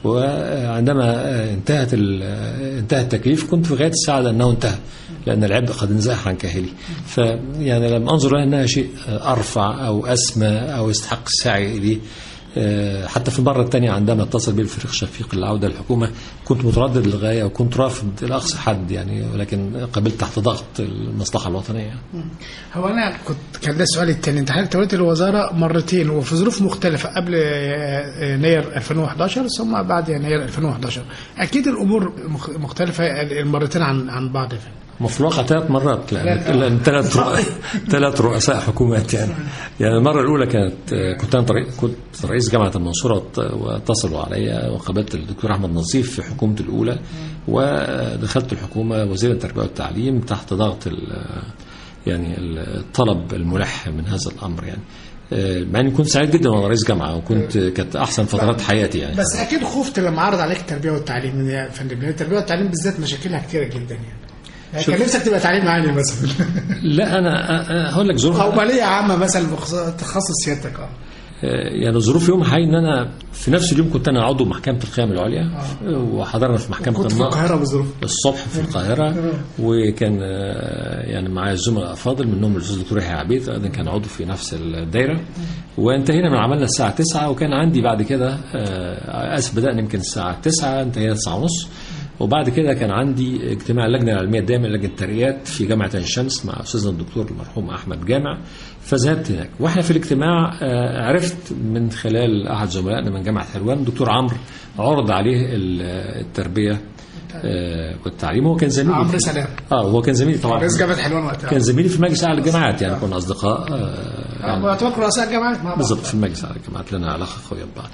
وعندما آه، انتهت ال- آه، انتهى التكليف كنت في غايه السعاده انه انتهى لان العبء قد انزاح عن كاهلي فيعني لم انظر لها انها شيء آه، ارفع او اسمى او يستحق السعي اليه آه، حتى في المرة الثانية عندما اتصل بي الفريق شفيق للعودة للحكومة كنت متردد للغاية وكنت رافض إلى أقصى حد يعني ولكن قبلت تحت ضغط المصلحة الوطنية هو انا كنت كان ده السؤال الثاني انت حضرتك توليت الوزاره مرتين وفي ظروف مختلفه قبل آه، يناير 2011 ثم بعد يناير 2011 اكيد الامور مخ- مختلفه المرتين عن عن بعض يا فندم. وفي الواقع ثلاث مرات لأن, لا. لأن ثلاث رؤ- ثلاث رؤساء حكومات يعني يعني المرة الأولى كانت آه، كنت أنا طري- كنت رئيس جامعة المنصورة وات- واتصلوا علي وقابلت الدكتور أحمد نظيف في حكومته الأولى ودخلت الحكومة وزير التربية والتعليم تحت ضغط ال- يعني الطلب الملح من هذا الأمر يعني آه، مع اني كنت سعيد جدا وانا رئيس جامعه وكنت كانت احسن فترات حياتي يعني بس اكيد خفت لما عرض عليك التربيه والتعليم يا فندم لان التربيه والتعليم بالذات مشاكلها كتيره جدا يعني يعني كان نفسك تبقى تعليم عالي مثلا لا انا أ- أ- هقول لك ظروف او ماليه عامه مثلا بخص- تخصص سيادتك اه آه، يعني ظروف يوم حي ان انا في نفس اليوم كنت انا عضو محكمه القيم العليا وحضرنا في محكمه كنت في النقض القاهره بظروف الصبح في القاهرة وكان آه، يعني معايا الزملاء أفاضل منهم الأستاذ الدكتور يحيى عبيد أيضا كان عضو في نفس الدايرة وانتهينا من عملنا الساعة 9 وكان عندي بعد كده آه، آسف بدأنا يمكن الساعة 9 انتهينا 9 ونص وبعد كده كان عندي اجتماع اللجنة العلمية الدائمة لجنة الترقيات في جامعة عين شمس مع أستاذنا الدكتور المرحوم أحمد جامع فذهبت هناك واحنا في الاجتماع آه، عرفت من خلال أحد زملائنا من جامعة حلوان الدكتور عمرو عرض عليه ال- التربية آه، والتعليم هو كان زميلي عمرو في- سلام. اه هو كان زميلي طبعا رئيس جامعه حلوان وقتها كان زميلي في مجلس اعلى الجامعات يعني كنا اصدقاء آه، يعني يعتبر رؤساء الجامعات مع بعض بالضبط في المجلس على الجامعات لنا علاقه قويه ببعض.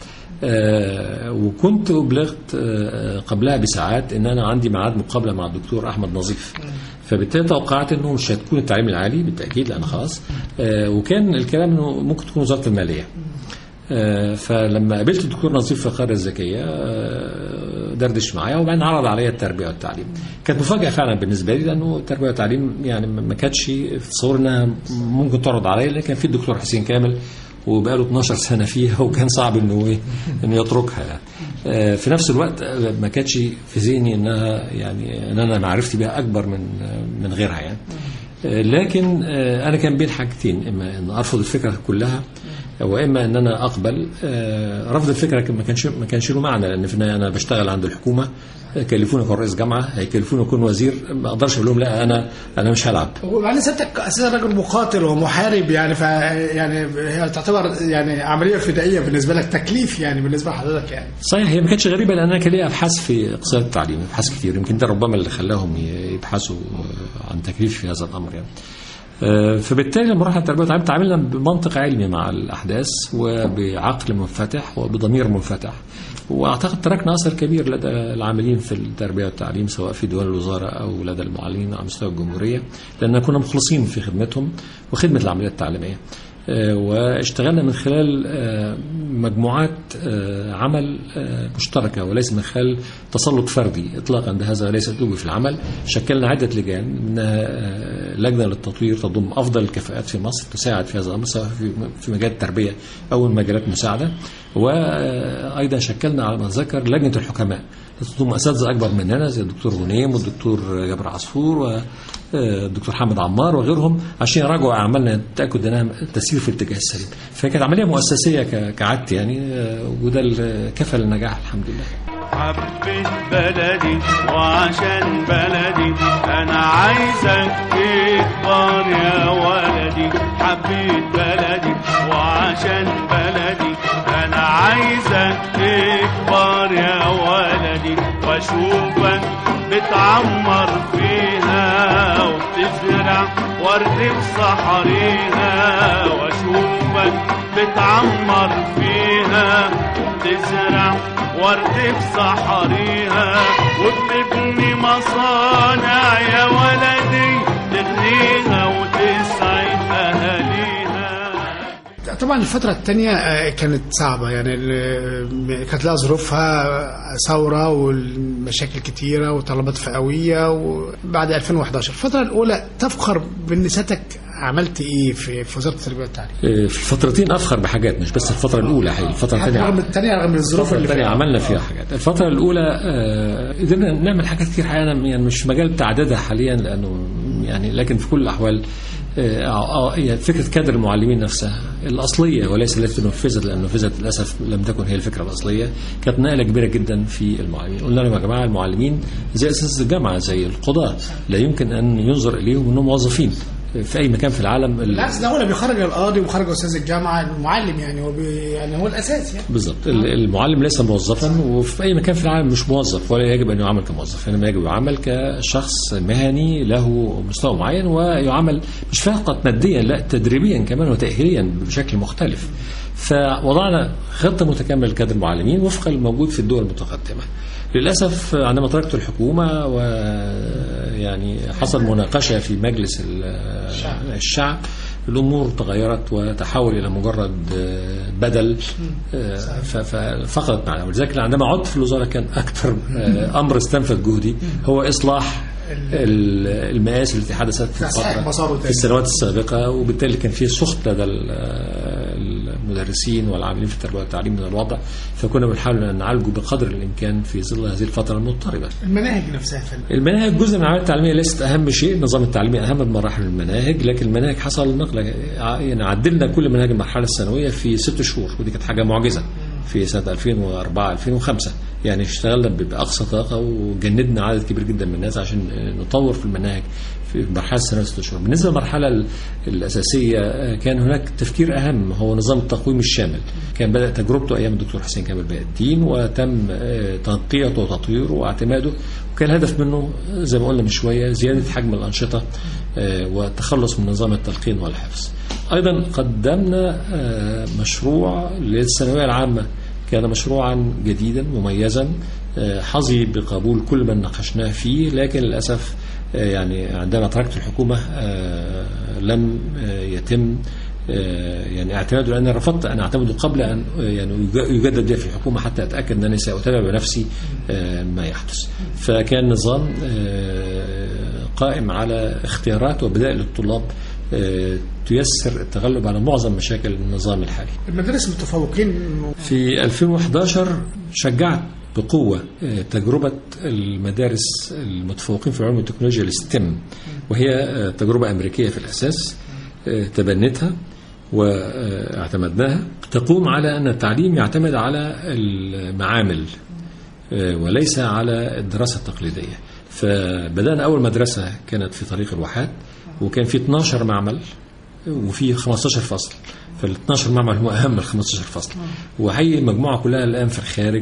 آه وكنت ابلغت آه قبلها بساعات ان انا عندي ميعاد مقابله مع الدكتور احمد نظيف. فبالتالي توقعت انه مش هتكون التعليم العالي بالتاكيد لان خلاص آه وكان الكلام انه ممكن تكون وزاره الماليه. آه، فلما قابلت الدكتور نظيف في القرية الذكية آه، دردش معايا وبعدين عرض عليا التربية والتعليم كانت مفاجأة فعلا بالنسبة لي لأنه التربية والتعليم يعني ما كانتش في تصور إنها ممكن تعرض عليا لأن كان في الدكتور حسين كامل وبقاله 12 سنة فيها وكان صعب إنه إيه إنه يتركها يعني. آه، في نفس الوقت آه، ما كانتش في ذهني إنها يعني إن أنا معرفتي بها أكبر من آه، من غيرها يعني. آه، لكن آه، انا كان بين حاجتين اما ان ارفض الفكره كلها واما ان انا اقبل آه، رفض الفكره كان- ما كانش ما كانش له معنى لان في النهايه انا بشتغل عند الحكومه آه، كلفوني اكون رئيس جامعه هيكلفوني اكون وزير ما اقدرش اقول لهم لا انا انا مش هلعب وبعدين سيادتك اساسا راجل مقاتل ومحارب يعني ف يعني هي تعتبر يعني عمليه فدائيه بالنسبه لك تكليف يعني بالنسبه لحضرتك يعني صحيح هي ما كانتش غريبه لان انا كان لي ابحاث في اقتصاد التعليم ابحاث كتير يمكن ده ربما اللي خلاهم ي- يبحثوا آه، عن تكليف في هذا الامر يعني آه، فبالتالي لما رحنا التربيه والتعليم تعاملنا بمنطق علمي مع الاحداث وبعقل منفتح وبضمير منفتح واعتقد تركنا اثر كبير لدى العاملين في التربيه والتعليم سواء في دول الوزاره او لدى المعلمين على مستوى الجمهوريه لان كنا مخلصين في خدمتهم وخدمه العمليه التعليميه آه، واشتغلنا من خلال آه، مجموعات آه، عمل آه، مشتركة وليس من خلال تسلط فردي إطلاقا ده هذا ليس أسلوبي في العمل شكلنا عدة لجان منها آه، لجنة للتطوير تضم أفضل الكفاءات في مصر تساعد في هذا الأمر سواء في في مجال التربية أو مجالات مساعدة وأيضا شكلنا على ما أتذكر لجنة الحكماء تضم أساتذة أكبر مننا زي الدكتور غنيم والدكتور جابر عصفور والدكتور حامد عمار وغيرهم عشان يراجعوا أعمالنا التأكد أنها تسير في الاتجاه السليم فكانت عملية مؤسسية ك- كعادتي يعني آه، وده اللي كفى للنجاح الحمد لله حبيت بلدي وعشان بلدي انا عايزك تكبر يا ولدي حبيت بلدي وعشان بلدي انا عايزك تكبر يا ولدي واشوفك بتعمر فيها وبتزرع ورد في صحريها واشوفك بتعمر فيها وبتزرع ورد في صحريها وبتبني مصانع يا ولدي تغنيها وتسعد اهاليها طبعا الفترة الثانية كانت صعبة يعني ال- كانت لها ظروفها ثورة والمشاكل كتيرة وطلبات فئوية وبعد 2011 الفترة الأولى تفخر بأن سيادتك عملت إيه في في وزارة التربية والتعليم؟ آه، في الفترتين أفخر بحاجات مش بس الفترة الأولى حقيقي الفترة حتى الثانية رغم الثانية رغم الظروف الفترة اللي الثانية فيها عملنا فيها حاجات الفترة الأولى آه، قدرنا نعمل حاجات كتير حقيقة أنا يعني مش في مجال تعدادها حاليا لأنه يعني لكن في كل الأحوال آه، آه، هي فكرة كادر المعلمين نفسها الأصلية وليس التي نفذت لأن نفذت للأسف لم تكن هي الفكرة الأصلية كانت نقلة كبيرة جدا في المعلمين قلنا لهم يا جماعة المعلمين زي أساس الجامعة زي القضاة لا يمكن أن ينظر إليهم أنهم موظفين في أي مكان في العالم ال- بالعكس ده هو اللي بيخرج القاضي وبيخرج أستاذ الجامعة المعلم يعني هو بي يعني هو الأساس يعني بالضبط ال- المعلم ليس موظفا وفي اي مكان في العالم مش موظف ولا يجب ان يعامل كموظف انما يجب يعامل كشخص مهني له مستوى معين ويعامل مش فقط ماديا لا تدريبيا كمان وتاهيليا بشكل مختلف فوضعنا خطه متكامله لكادر المعلمين وفق الموجود في الدول المتقدمه للاسف عندما تركت الحكومه ويعني حصل مناقشه في مجلس ال- الشعب الامور تغيرت وتحول الى مجرد آه، بدل آه، ف- ففقدت معنى ولذلك عندما عدت في الوزاره كان اكثر آه، امر استنفذ جهدي هو اصلاح ال- المآسي التي حدثت في تصحيح الفتره مساره في تاني. السنوات السابقه وبالتالي كان في سخط لدى ال- المدرسين والعاملين في التربيه والتعليم من الوضع فكنا بنحاول ان نعالجه بقدر الامكان في ظل هذه الفتره المضطربه. المناهج نفسها يا فندم المناهج جزء من العمليه التعليميه ليست اهم شيء، النظام التعليمي اهم من مراحل المناهج، لكن المناهج حصل نقله يعني عدلنا كل مناهج المرحله الثانويه في ست شهور ودي كانت حاجه معجزه في سنه 2004 2005 يعني اشتغلنا باقصى طاقه وجندنا عدد كبير جدا من الناس عشان نطور في المناهج في مرحله السنه ست شهور. بالنسبه للمرحله ال- الاساسيه آه، كان هناك تفكير اهم هو نظام التقويم الشامل. كان بدا تجربته ايام الدكتور حسين كامل بهاء الدين وتم آه، تنقيته وتطويره واعتماده وكان الهدف منه زي ما قلنا من شويه زياده حجم الانشطه آه، والتخلص من نظام التلقين والحفظ. ايضا قدمنا آه، مشروع للثانويه العامه كان مشروعا جديدا مميزا آه، حظي بقبول كل من ناقشناه فيه لكن للاسف آه، يعني عندما تركت الحكومه آه، لم آه، يتم آه، يعني اعتماده لان رفضت ان اعتمده قبل ان آه، يعني يج- يجدد لي في الحكومه حتى اتاكد انني ساتابع بنفسي آه، ما يحدث. فكان نظام آه، قائم على اختيارات وبدائل للطلاب آه، تيسر التغلب على معظم مشاكل النظام الحالي. المدارس المتفوقين في 2011 شجعت بقوة آه، تجربة المدارس المتفوقين في العلوم والتكنولوجيا الستيم وهي آه، تجربة أمريكية في الأساس آه، تبنتها واعتمدناها تقوم على أن التعليم يعتمد على المعامل آه، وليس على الدراسة التقليدية فبدأنا أول مدرسة كانت في طريق الواحات وكان في 12 معمل وفي 15 فصل فال 12 معمل هو اهم من 15 فصل وهي المجموعه كلها الان في الخارج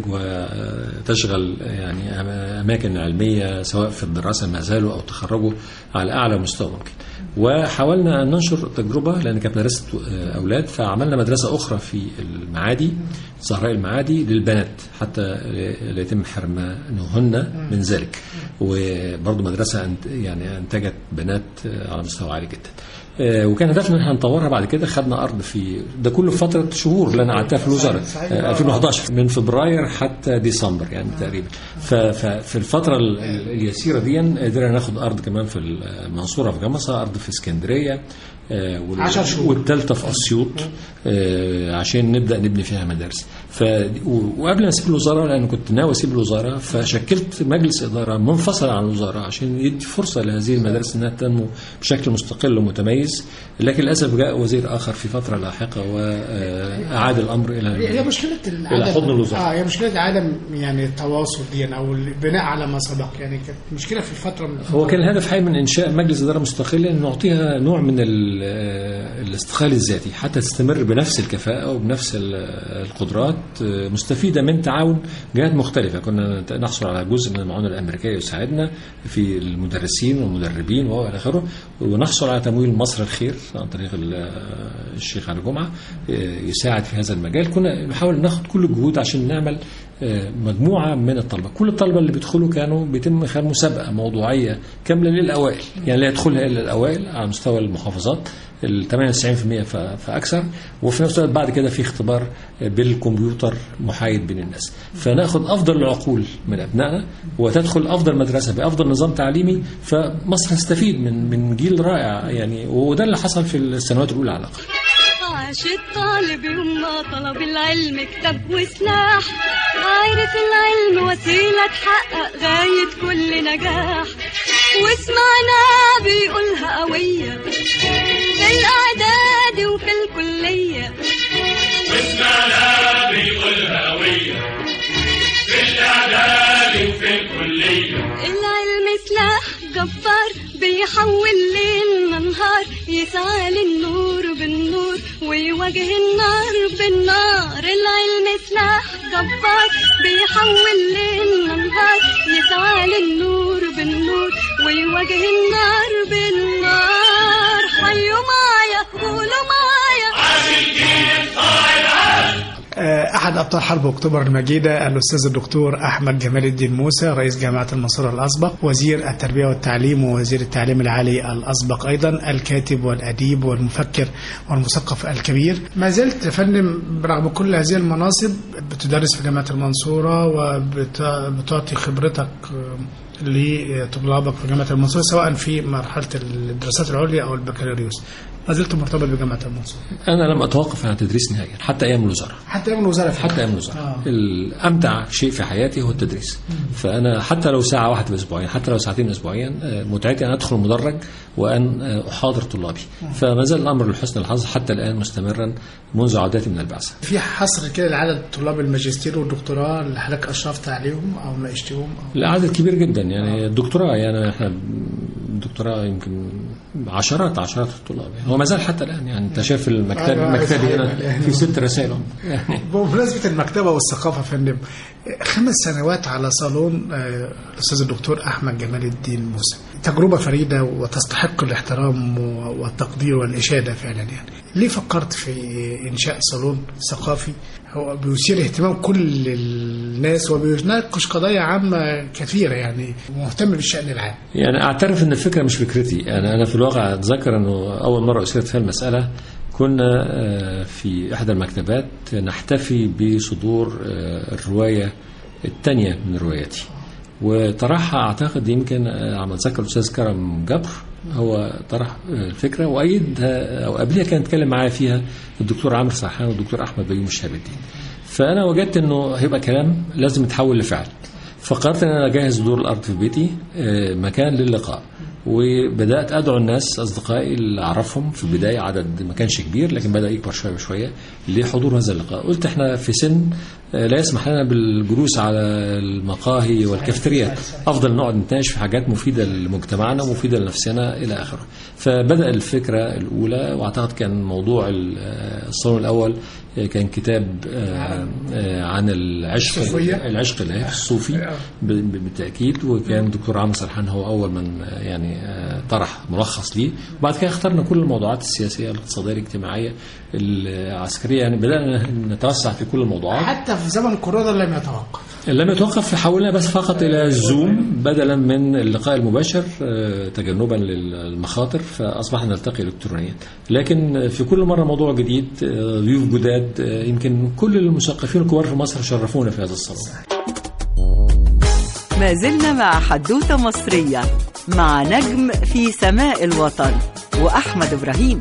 وتشغل يعني اماكن علميه سواء في الدراسه ما زالوا او تخرجوا على اعلى مستوى ممكن وحاولنا ان ننشر التجربه لان كانت مدرسه اولاد فعملنا مدرسه اخرى في المعادي زهراء المعادي للبنات حتى لا يتم حرمانهن من ذلك وبرضه مدرسه أنت- يعني انتجت بنات على مستوى عالي جدا آه، وكان هدفنا ان احنا نطورها بعد كده خدنا ارض في ده كله في فتره شهور اللي انا قعدتها في الوزاره صحيح. آه، 2011 من فبراير حتى ديسمبر يعني تقريبا ف- ففي الفتره ال- ال- اليسيره دي قدرنا ناخد ارض كمان في المنصوره في جمصه ارض في اسكندريه آه، وال- عشر شهور. والثالثه في اسيوط آه، عشان نبدا نبني فيها مدارس ف و- وقبل ما اسيب الوزاره لان كنت ناوي اسيب الوزاره فشكلت مجلس اداره منفصل عن الوزاره عشان يدي فرصه لهذه المدارس انها تنمو بشكل مستقل ومتميز لكن للاسف جاء وزير اخر في فتره لاحقه واعاد الامر هي الى مشكلة إلى العدم حضن الوزارة. اه هي مشكلة عدم يعني التواصل دي او البناء على ما سبق يعني كانت مشكلة في الفترة من هو كان الهدف حقيقي من انشاء مجلس اداره مستقل ان نعطيها نوع من ال- آه، الاستقلال الذاتي حتى تستمر بنفس الكفاءه وبنفس ال- آه، القدرات آه، مستفيده من تعاون جهات مختلفه كنا نت- نحصل على جزء من المعونه الامريكيه يساعدنا في المدرسين والمدربين والى اخره ونحصل على تمويل مصر الخير عن طريق ال- آه، الشيخ علي جمعه آه، يساعد في هذا المجال كنا نحاول ناخد كل الجهود عشان نعمل آه، مجموعه من الطلبه كل الطلبه اللي بيدخلوا كانوا بيتم خلال مسابقه موضوعيه كامله للاوائل يعني لا يدخلها الا الاوائل على مستوى المحافظات ال 98% ف- فاكثر وفي نفس الوقت بعد كده في اختبار بالكمبيوتر محايد بين الناس فناخد افضل العقول من ابنائنا وتدخل افضل مدرسه بافضل نظام تعليمي فمصر تستفيد من من جيل رائع يعني وده اللي حصل في السنوات الاولى على الاقل عاش الطالب يوم ما طلب العلم كتاب وسلاح عارف العلم وسيلة تحقق غاية كل نجاح وسمعنا بيقولها قوية في الإعداد وفي الكلية العلم سلاح جبار بيحول ليل نهار يسعى للنور بالنور ويواجه النار بالنار العلم سلاح جبار بيحول ليل نهار يسعى للنور بالنور ويواجه النار بالنار حيوا معايا قولوا معايا آه، أحد أبطال حرب أكتوبر المجيدة الأستاذ الدكتور أحمد جمال الدين موسى رئيس جامعة المنصورة الأسبق وزير التربية والتعليم ووزير التعليم العالي الأسبق أيضا الكاتب والأديب والمفكر والمثقف الكبير ما زلت يا فندم برغم كل هذه المناصب بتدرس في جامعة المنصورة وبتعطي خبرتك آه، لطلابك في جامعة المنصورة سواء في مرحلة الدراسات العليا أو البكالوريوس ما زلت مرتبط بجامعه المنصوره انا لم اتوقف عن التدريس نهائيا حتى ايام الوزاره حتى ايام الوزاره حتى ايام الوزاره آه. الامتع شيء في حياتي هو التدريس فانا حتى لو ساعه واحده اسبوعيا حتى لو ساعتين اسبوعيا آه، متعتي ان ادخل المدرج وان آه، احاضر طلابي فما زال الامر لحسن الحظ حتى الان مستمرا منذ عودتي من البعثه في حصر كده لعدد طلاب الماجستير والدكتوراه اللي حضرتك اشرفت عليهم او ناقشتهم أو لا عدد كبير جدا يعني الدكتوراه يعني احنا الدكتوراه يمكن عشرات عشرات الطلاب يعني هو ما زال حتى الان يعني انت شايف المكتب أيوة، مكتبي صحيح. هنا في ست رسائل أهو. يعني بمناسبة المكتبة والثقافة يا فندم خمس سنوات على صالون آه، الأستاذ الدكتور أحمد جمال الدين موسى تجربة فريدة وتستحق الاحترام و- والتقدير والإشادة فعلا يعني ليه فكرت في إنشاء صالون ثقافي هو بيثير اهتمام كل الناس وبيناقش قضايا عامة كثيرة يعني مهتم بالشأن العام يعني اعترف ان الفكره مش فكرتي يعني انا في الواقع اتذكر انه اول مره اثيرت فيها المساله كنا آه، في احدى المكتبات نحتفي بصدور آه، الروايه الثانيه من رواياتي وطرحها اعتقد يمكن آه، على ما اتذكر الاستاذ كرم جبر هو طرح آه، الفكره وايدها او قبلها كان اتكلم معايا فيها الدكتور عمرو سرحان والدكتور احمد بيومي الشهاب الدين فانا وجدت انه هيبقى كلام لازم يتحول لفعل فقررت ان انا اجهز دور الارض في بيتي آه، مكان للقاء وبدات ادعو الناس اصدقائي اللي اعرفهم في البدايه عدد ما كانش كبير لكن بدا يكبر شويه بشويه لحضور هذا اللقاء قلت احنا في سن آه، لا يسمح لنا بالجلوس على المقاهي والكافتريات افضل نقعد نتناقش في حاجات مفيده لمجتمعنا ومفيده لنفسنا الى اخره فبدا الفكره الاولى واعتقد كان موضوع ال- آه، الصالون الاول آه، كان كتاب آه، آه، عن العشق الصوفية. العشق الهادف الصوفي ب- ب- بالتاكيد وكان دكتور عمرو سرحان هو اول من آه، يعني آه، طرح ملخص ليه وبعد كده اخترنا كل الموضوعات السياسيه الاقتصاديه الاجتماعيه العسكريه يعني بدانا نتوسع في كل الموضوعات حتى في زمن كورونا لم يتوقف لم يتوقف حولنا بس فقط الى الزوم بدلا من اللقاء المباشر آه، تجنبا للمخاطر فاصبحنا نلتقي الكترونيا لكن في كل مره موضوع جديد آه، ضيوف جداد آه، يمكن كل المثقفين الكبار في مصر شرفونا في هذا الصالون ما زلنا مع حدوتة مصرية مع نجم في سماء الوطن وأحمد إبراهيم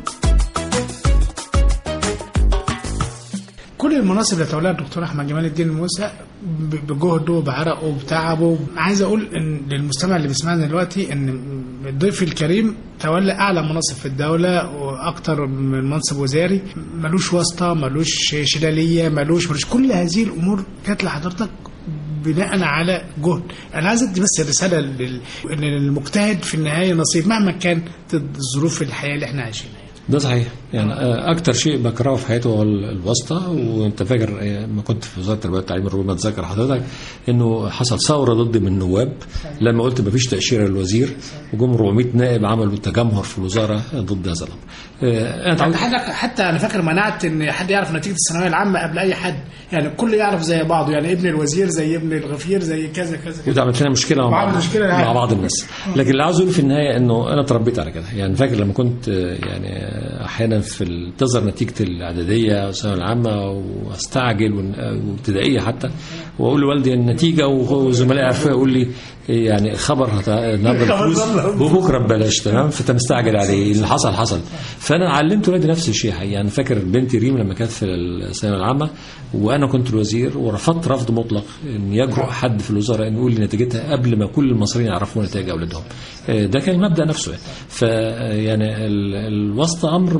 كل المناصب اللي تولاها الدكتور احمد جمال الدين موسى ب- بجهده وبعرقه وبتعبه عايز اقول ان للمستمع اللي بيسمعنا دلوقتي ان الضيف الكريم تولى اعلى مناصب في الدوله واكتر من منصب وزاري ملوش واسطه ملوش شلاليه ملوش ملوش كل هذه الامور كانت لحضرتك بناء على جهد انا عايز ادي بس رساله لل... ان المجتهد في النهايه نصيب مهما كانت ظروف الحياه اللي احنا عايشينها ده صحيح يعني آه، اكتر شيء بكرهه في حياتي هو ال- الواسطه وانت فاكر آه، ما كنت في وزاره التربيه والتعليم ربما تذكر حضرتك انه حصل ثوره ضدي من النواب لما قلت ما فيش تاشيره للوزير وجم 400 نائب عملوا تجمهر في الوزاره ضد هذا الامر. آه، انا انت اتعودت حضرتك حتى انا فاكر منعت ان حد يعرف نتيجه الثانويه العامه قبل اي حد يعني الكل يعرف زي بعضه يعني ابن الوزير زي ابن الغفير زي كذا كذا كذا وده عملت لنا مشكله مع وعمل بعض مشكلة مع يعني. بعض الناس لكن اللي عاوز اقول في النهايه انه انا اتربيت على كده يعني فاكر لما كنت آه، يعني آه، احيانا في ال- تظهر نتيجه الاعداديه والثانويه العامه واستعجل وإن- آه، وابتدائيه حتى واقول لوالدي النتيجه وزملائي عارفين يقول لي يعني خبر هت- النهارده الفلوس وبكره ببلاش تمام فانت مستعجل عليه اللي حصل حصل فانا علمت ولادي نفس الشيء حقيقي يعني فاكر بنتي ريم لما كانت في الثانويه العامه وانا كنت الوزير ورفضت رفض مطلق ان يجرؤ حد في الوزاره ان يقول لي نتيجتها قبل ما كل المصريين يعرفوا نتائج اولادهم آه، ده كان المبدا نفسه يعني. ف يعني ال- الواسطه امر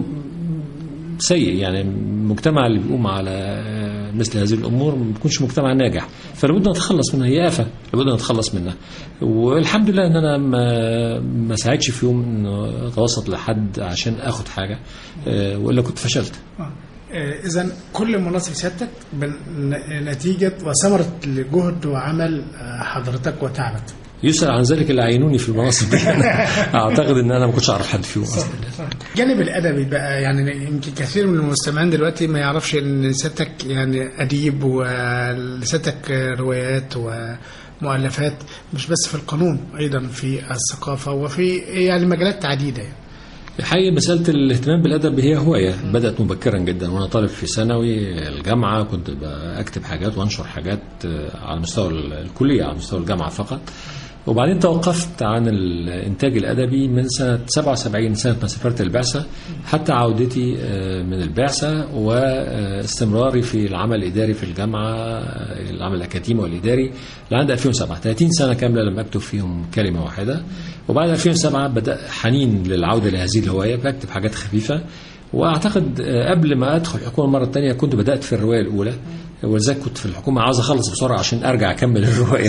سيء يعني المجتمع اللي بيقوم على آه، مثل هذه الامور ما بيكونش مجتمع ناجح فلابد نتخلص منها هي افه لابد نتخلص منها والحمد لله ان انا ما ما ساعدش في يوم انه اتوسط لحد عشان اخد حاجه آه، والا كنت فشلت اذا كل مناصب سيادتك بن- نتيجه وثمره لجهد وعمل آه، حضرتك وتعبك يسأل عن ذلك اللي عينوني في المناصب دي اعتقد ان انا ما كنتش اعرف حد فيهم اصلا الجانب الادبي بقى يعني يمكن كثير من المستمعين دلوقتي ما يعرفش ان سيادتك يعني اديب ولسيادتك روايات ومؤلفات مش بس في القانون ايضا في الثقافه وفي يعني مجالات عديده يعني. الحقيقة مسألة الاهتمام بالأدب هي هواية بدأت مبكرا جدا وأنا طالب في ثانوي الجامعة كنت بكتب حاجات وأنشر حاجات آه، على مستوى ال- الكلية على مستوى الجامعة فقط وبعدين توقفت عن الإنتاج الأدبي من سنة 77 سنة ما سافرت البعثة حتى عودتي آه، من البعثة واستمراري في العمل الإداري في الجامعة آه، العمل الأكاديمي والإداري لعند 2007 30 سنة كاملة لم أكتب فيهم كلمة واحدة وبعد 2007 بدأ حنين للعودة لهذه الهواية بكتب حاجات خفيفة واعتقد آه، قبل ما ادخل الحكومه المره الثانيه كنت بدات في الروايه الاولى ولذلك كنت في الحكومه عاوز اخلص بسرعه عشان ارجع اكمل الروايه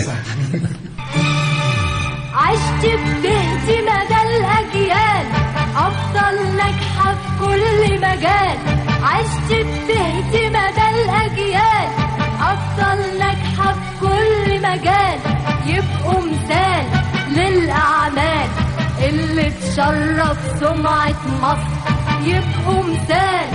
عشت بتهدي مدى الأجيال أفضل ناجحة في كل مجال عشت بتهدي مدى الأجيال أفضل ناجحة في كل مجال يبقوا مثال للأعمال اللي تشرف سمعة مصر يبقوا مثال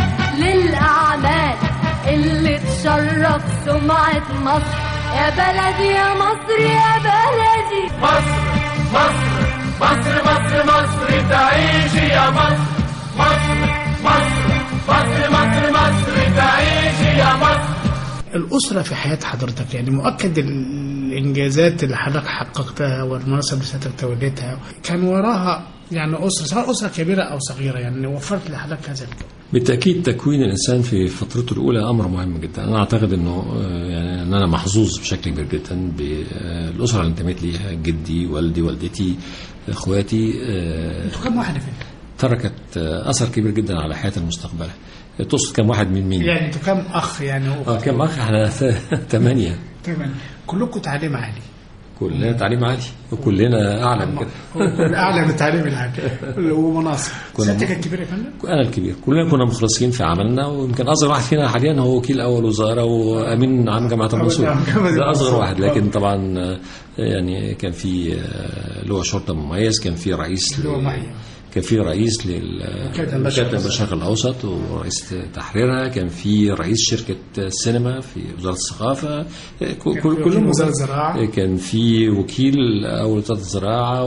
للأعمال اللي تشرف سمعة مصر يا بلدي يا مصر يا بلدي مصر مصر مصر مصر مصر تعيش يا مصر مصر مصر مصر مصر مصر تعيش يا مصر الأسرة في حياة حضرتك يعني مؤكد الإنجازات اللي حضرتك حققتها والمناصب اللي حضرتك توليتها كان وراها يعني أسرة سواء أسرة كبيرة أو صغيرة يعني وفرت لحضرتك هذا الكون بالتاكيد تكوين الانسان في فترته الاولى امر مهم جدا انا اعتقد انه آه، يعني ان انا محظوظ بشكل كبير جدا بالاسره اللي انتميت ليها جدي والدي والدتي اخواتي آه، أنتوا كم واحد يا فندم؟ تركت آه، اثر كبير جدا على حياتي المستقبلة تقصد كم واحد من مين؟ يعني أنتوا كم أخ يعني هو اه كم اخ احنا ثمانية تمام كلكم تعليم عالي كلنا تعليم عالي وكلنا اعلى من كده هو أعلى من التعليم العالي ومناصب كنا- سيادتك الكبير يا فندم؟ انا الكبير كلنا كنا مخلصين في عملنا ويمكن اصغر واحد فينا حاليا هو وكيل اول وزاره وامين عام جامعه المنصوره نعم، جامعة ده اصغر المنصورة. واحد لكن طبعا آه، يعني كان في آه، لواء شرطه مميز كان في رئيس لواء لل- معين. كان في رئيس لل وكالة البشر وكالة الشرق الاوسط ورئيس تحريرها كان في رئيس شركه السينما في وزاره الثقافه آه، ك- كل- في وكيل كلهم وزارة الزراعة. كان في وكيل اول وزاره الزراعه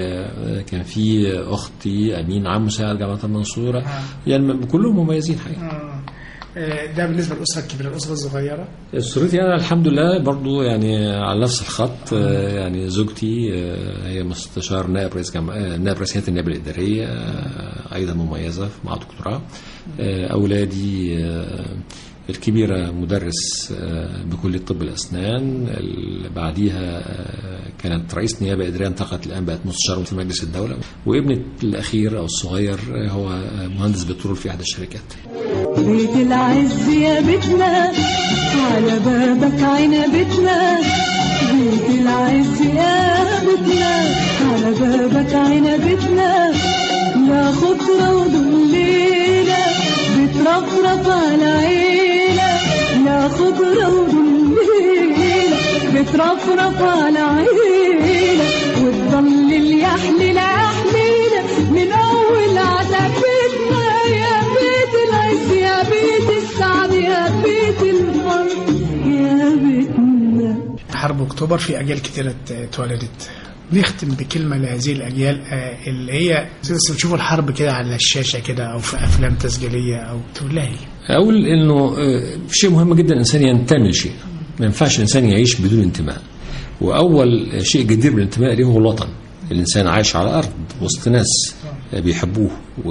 وكان في اختي امين عام مساعد جامعه المنصوره يعني كلهم مميزين حقيقه آه. آه، ده بالنسبة للأسرة الكبيرة الأسرة الصغيرة اسرتي انا الحمد لله برضو يعني على نفس الخط آه، يعني زوجتي آه، هي مستشار نائب رئيس جامعة آه، نائب رئيس هيئه النيابه الاداريه آه، ايضا مميزه مع دكتوراه آه، اولادي آه، الكبيرة مدرس آه، بكلية طب الأسنان اللي بعديها آه، كانت رئيس نيابة إدارية انتقلت الآن بقت مستشار في مجلس الدولة وابني الأخير أو الصغير آه، هو آه، مهندس بترول في إحدى الشركات بيت العز يا بيتنا على بابك عنبتنا بيت العز يا بيتنا على بابك عنبتنا يا خضرة وضليلة بترفرف على عينة يا خضرة وضليلة بترفرف على عينة وتضلل يحلل يحلينا من أول عتبتنا يا بيت العز يا بيت السعد يا بيت الفرد يا بيتنا حرب أكتوبر في أجيال كتيرة اتولدت نختم بكلمة لهذه الأجيال آه، اللي هي بس بتشوفوا الحرب كده على الشاشة كده أو في أفلام تسجيلية أو تقول لها إيه؟ أقول إنه آه، شيء مهم جدا الإنسان ينتمي لشيء ما ينفعش الإنسان يعيش بدون انتماء وأول شيء جدير بالانتماء ليه هو الوطن الإنسان عايش على أرض وسط ناس بيحبوه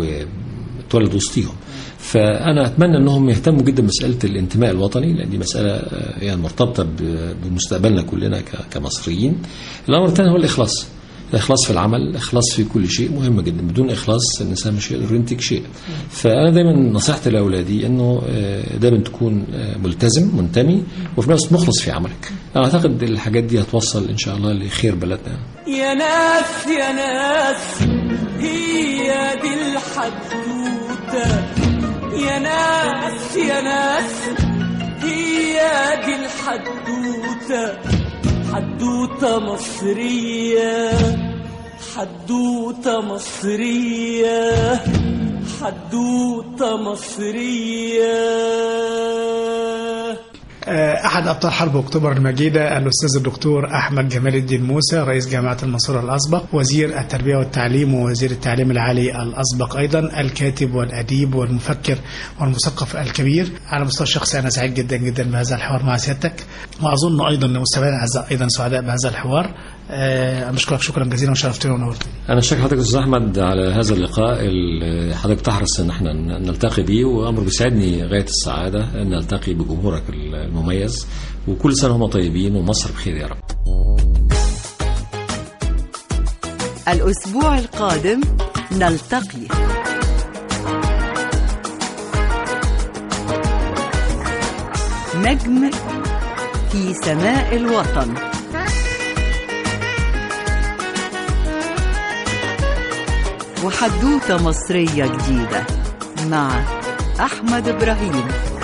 وتولد وسطيهم فأنا أتمنى أنهم يهتموا جدا بمسألة الانتماء الوطني لأن دي مسألة آه، يعني مرتبطة ب- بمستقبلنا كلنا ك- كمصريين الأمر الثاني هو الإخلاص الإخلاص في العمل الإخلاص في كل شيء مهم جدا بدون إخلاص الإنسان مش هيقدر ينتج شيء فأنا دايما نصيحتي لأولادي أنه آه، دايما تكون آه، ملتزم منتمي وفي نفس الوقت مخلص في عملك أنا أعتقد الحاجات دي هتوصل إن شاء الله لخير بلدنا يا ناس يا ناس هي دي الحدوتة يا ناس يا ناس هي دي الحدوتة حدوتة مصرية حدوتة مصرية حدوتة مصرية آه، أحد أبطال حرب أكتوبر المجيدة الأستاذ الدكتور أحمد جمال الدين موسى رئيس جامعة المنصورة الأسبق وزير التربية والتعليم ووزير التعليم العالي الأسبق أيضا الكاتب والأديب والمفكر والمثقف الكبير على مستوى الشخصي أنا سعيد جدا جدا بهذا الحوار مع سيادتك وأظن أيضا أن مستمعينا الأعزاء أيضا سعداء بهذا الحوار آه، أنا بشكرك شكرا جزيلا وشرفتني ونورتني انا شاكر حضرتك يا استاذ احمد على هذا اللقاء اللي حضرتك تحرص ان احنا نلتقي بيه وامر بيسعدني غايه السعاده ان نلتقي بجمهورك المميز وكل سنه هم طيبين ومصر بخير يا رب الأسبوع القادم نلتقي نجم في سماء الوطن وحدوتة مصرية جديدة مع أحمد إبراهيم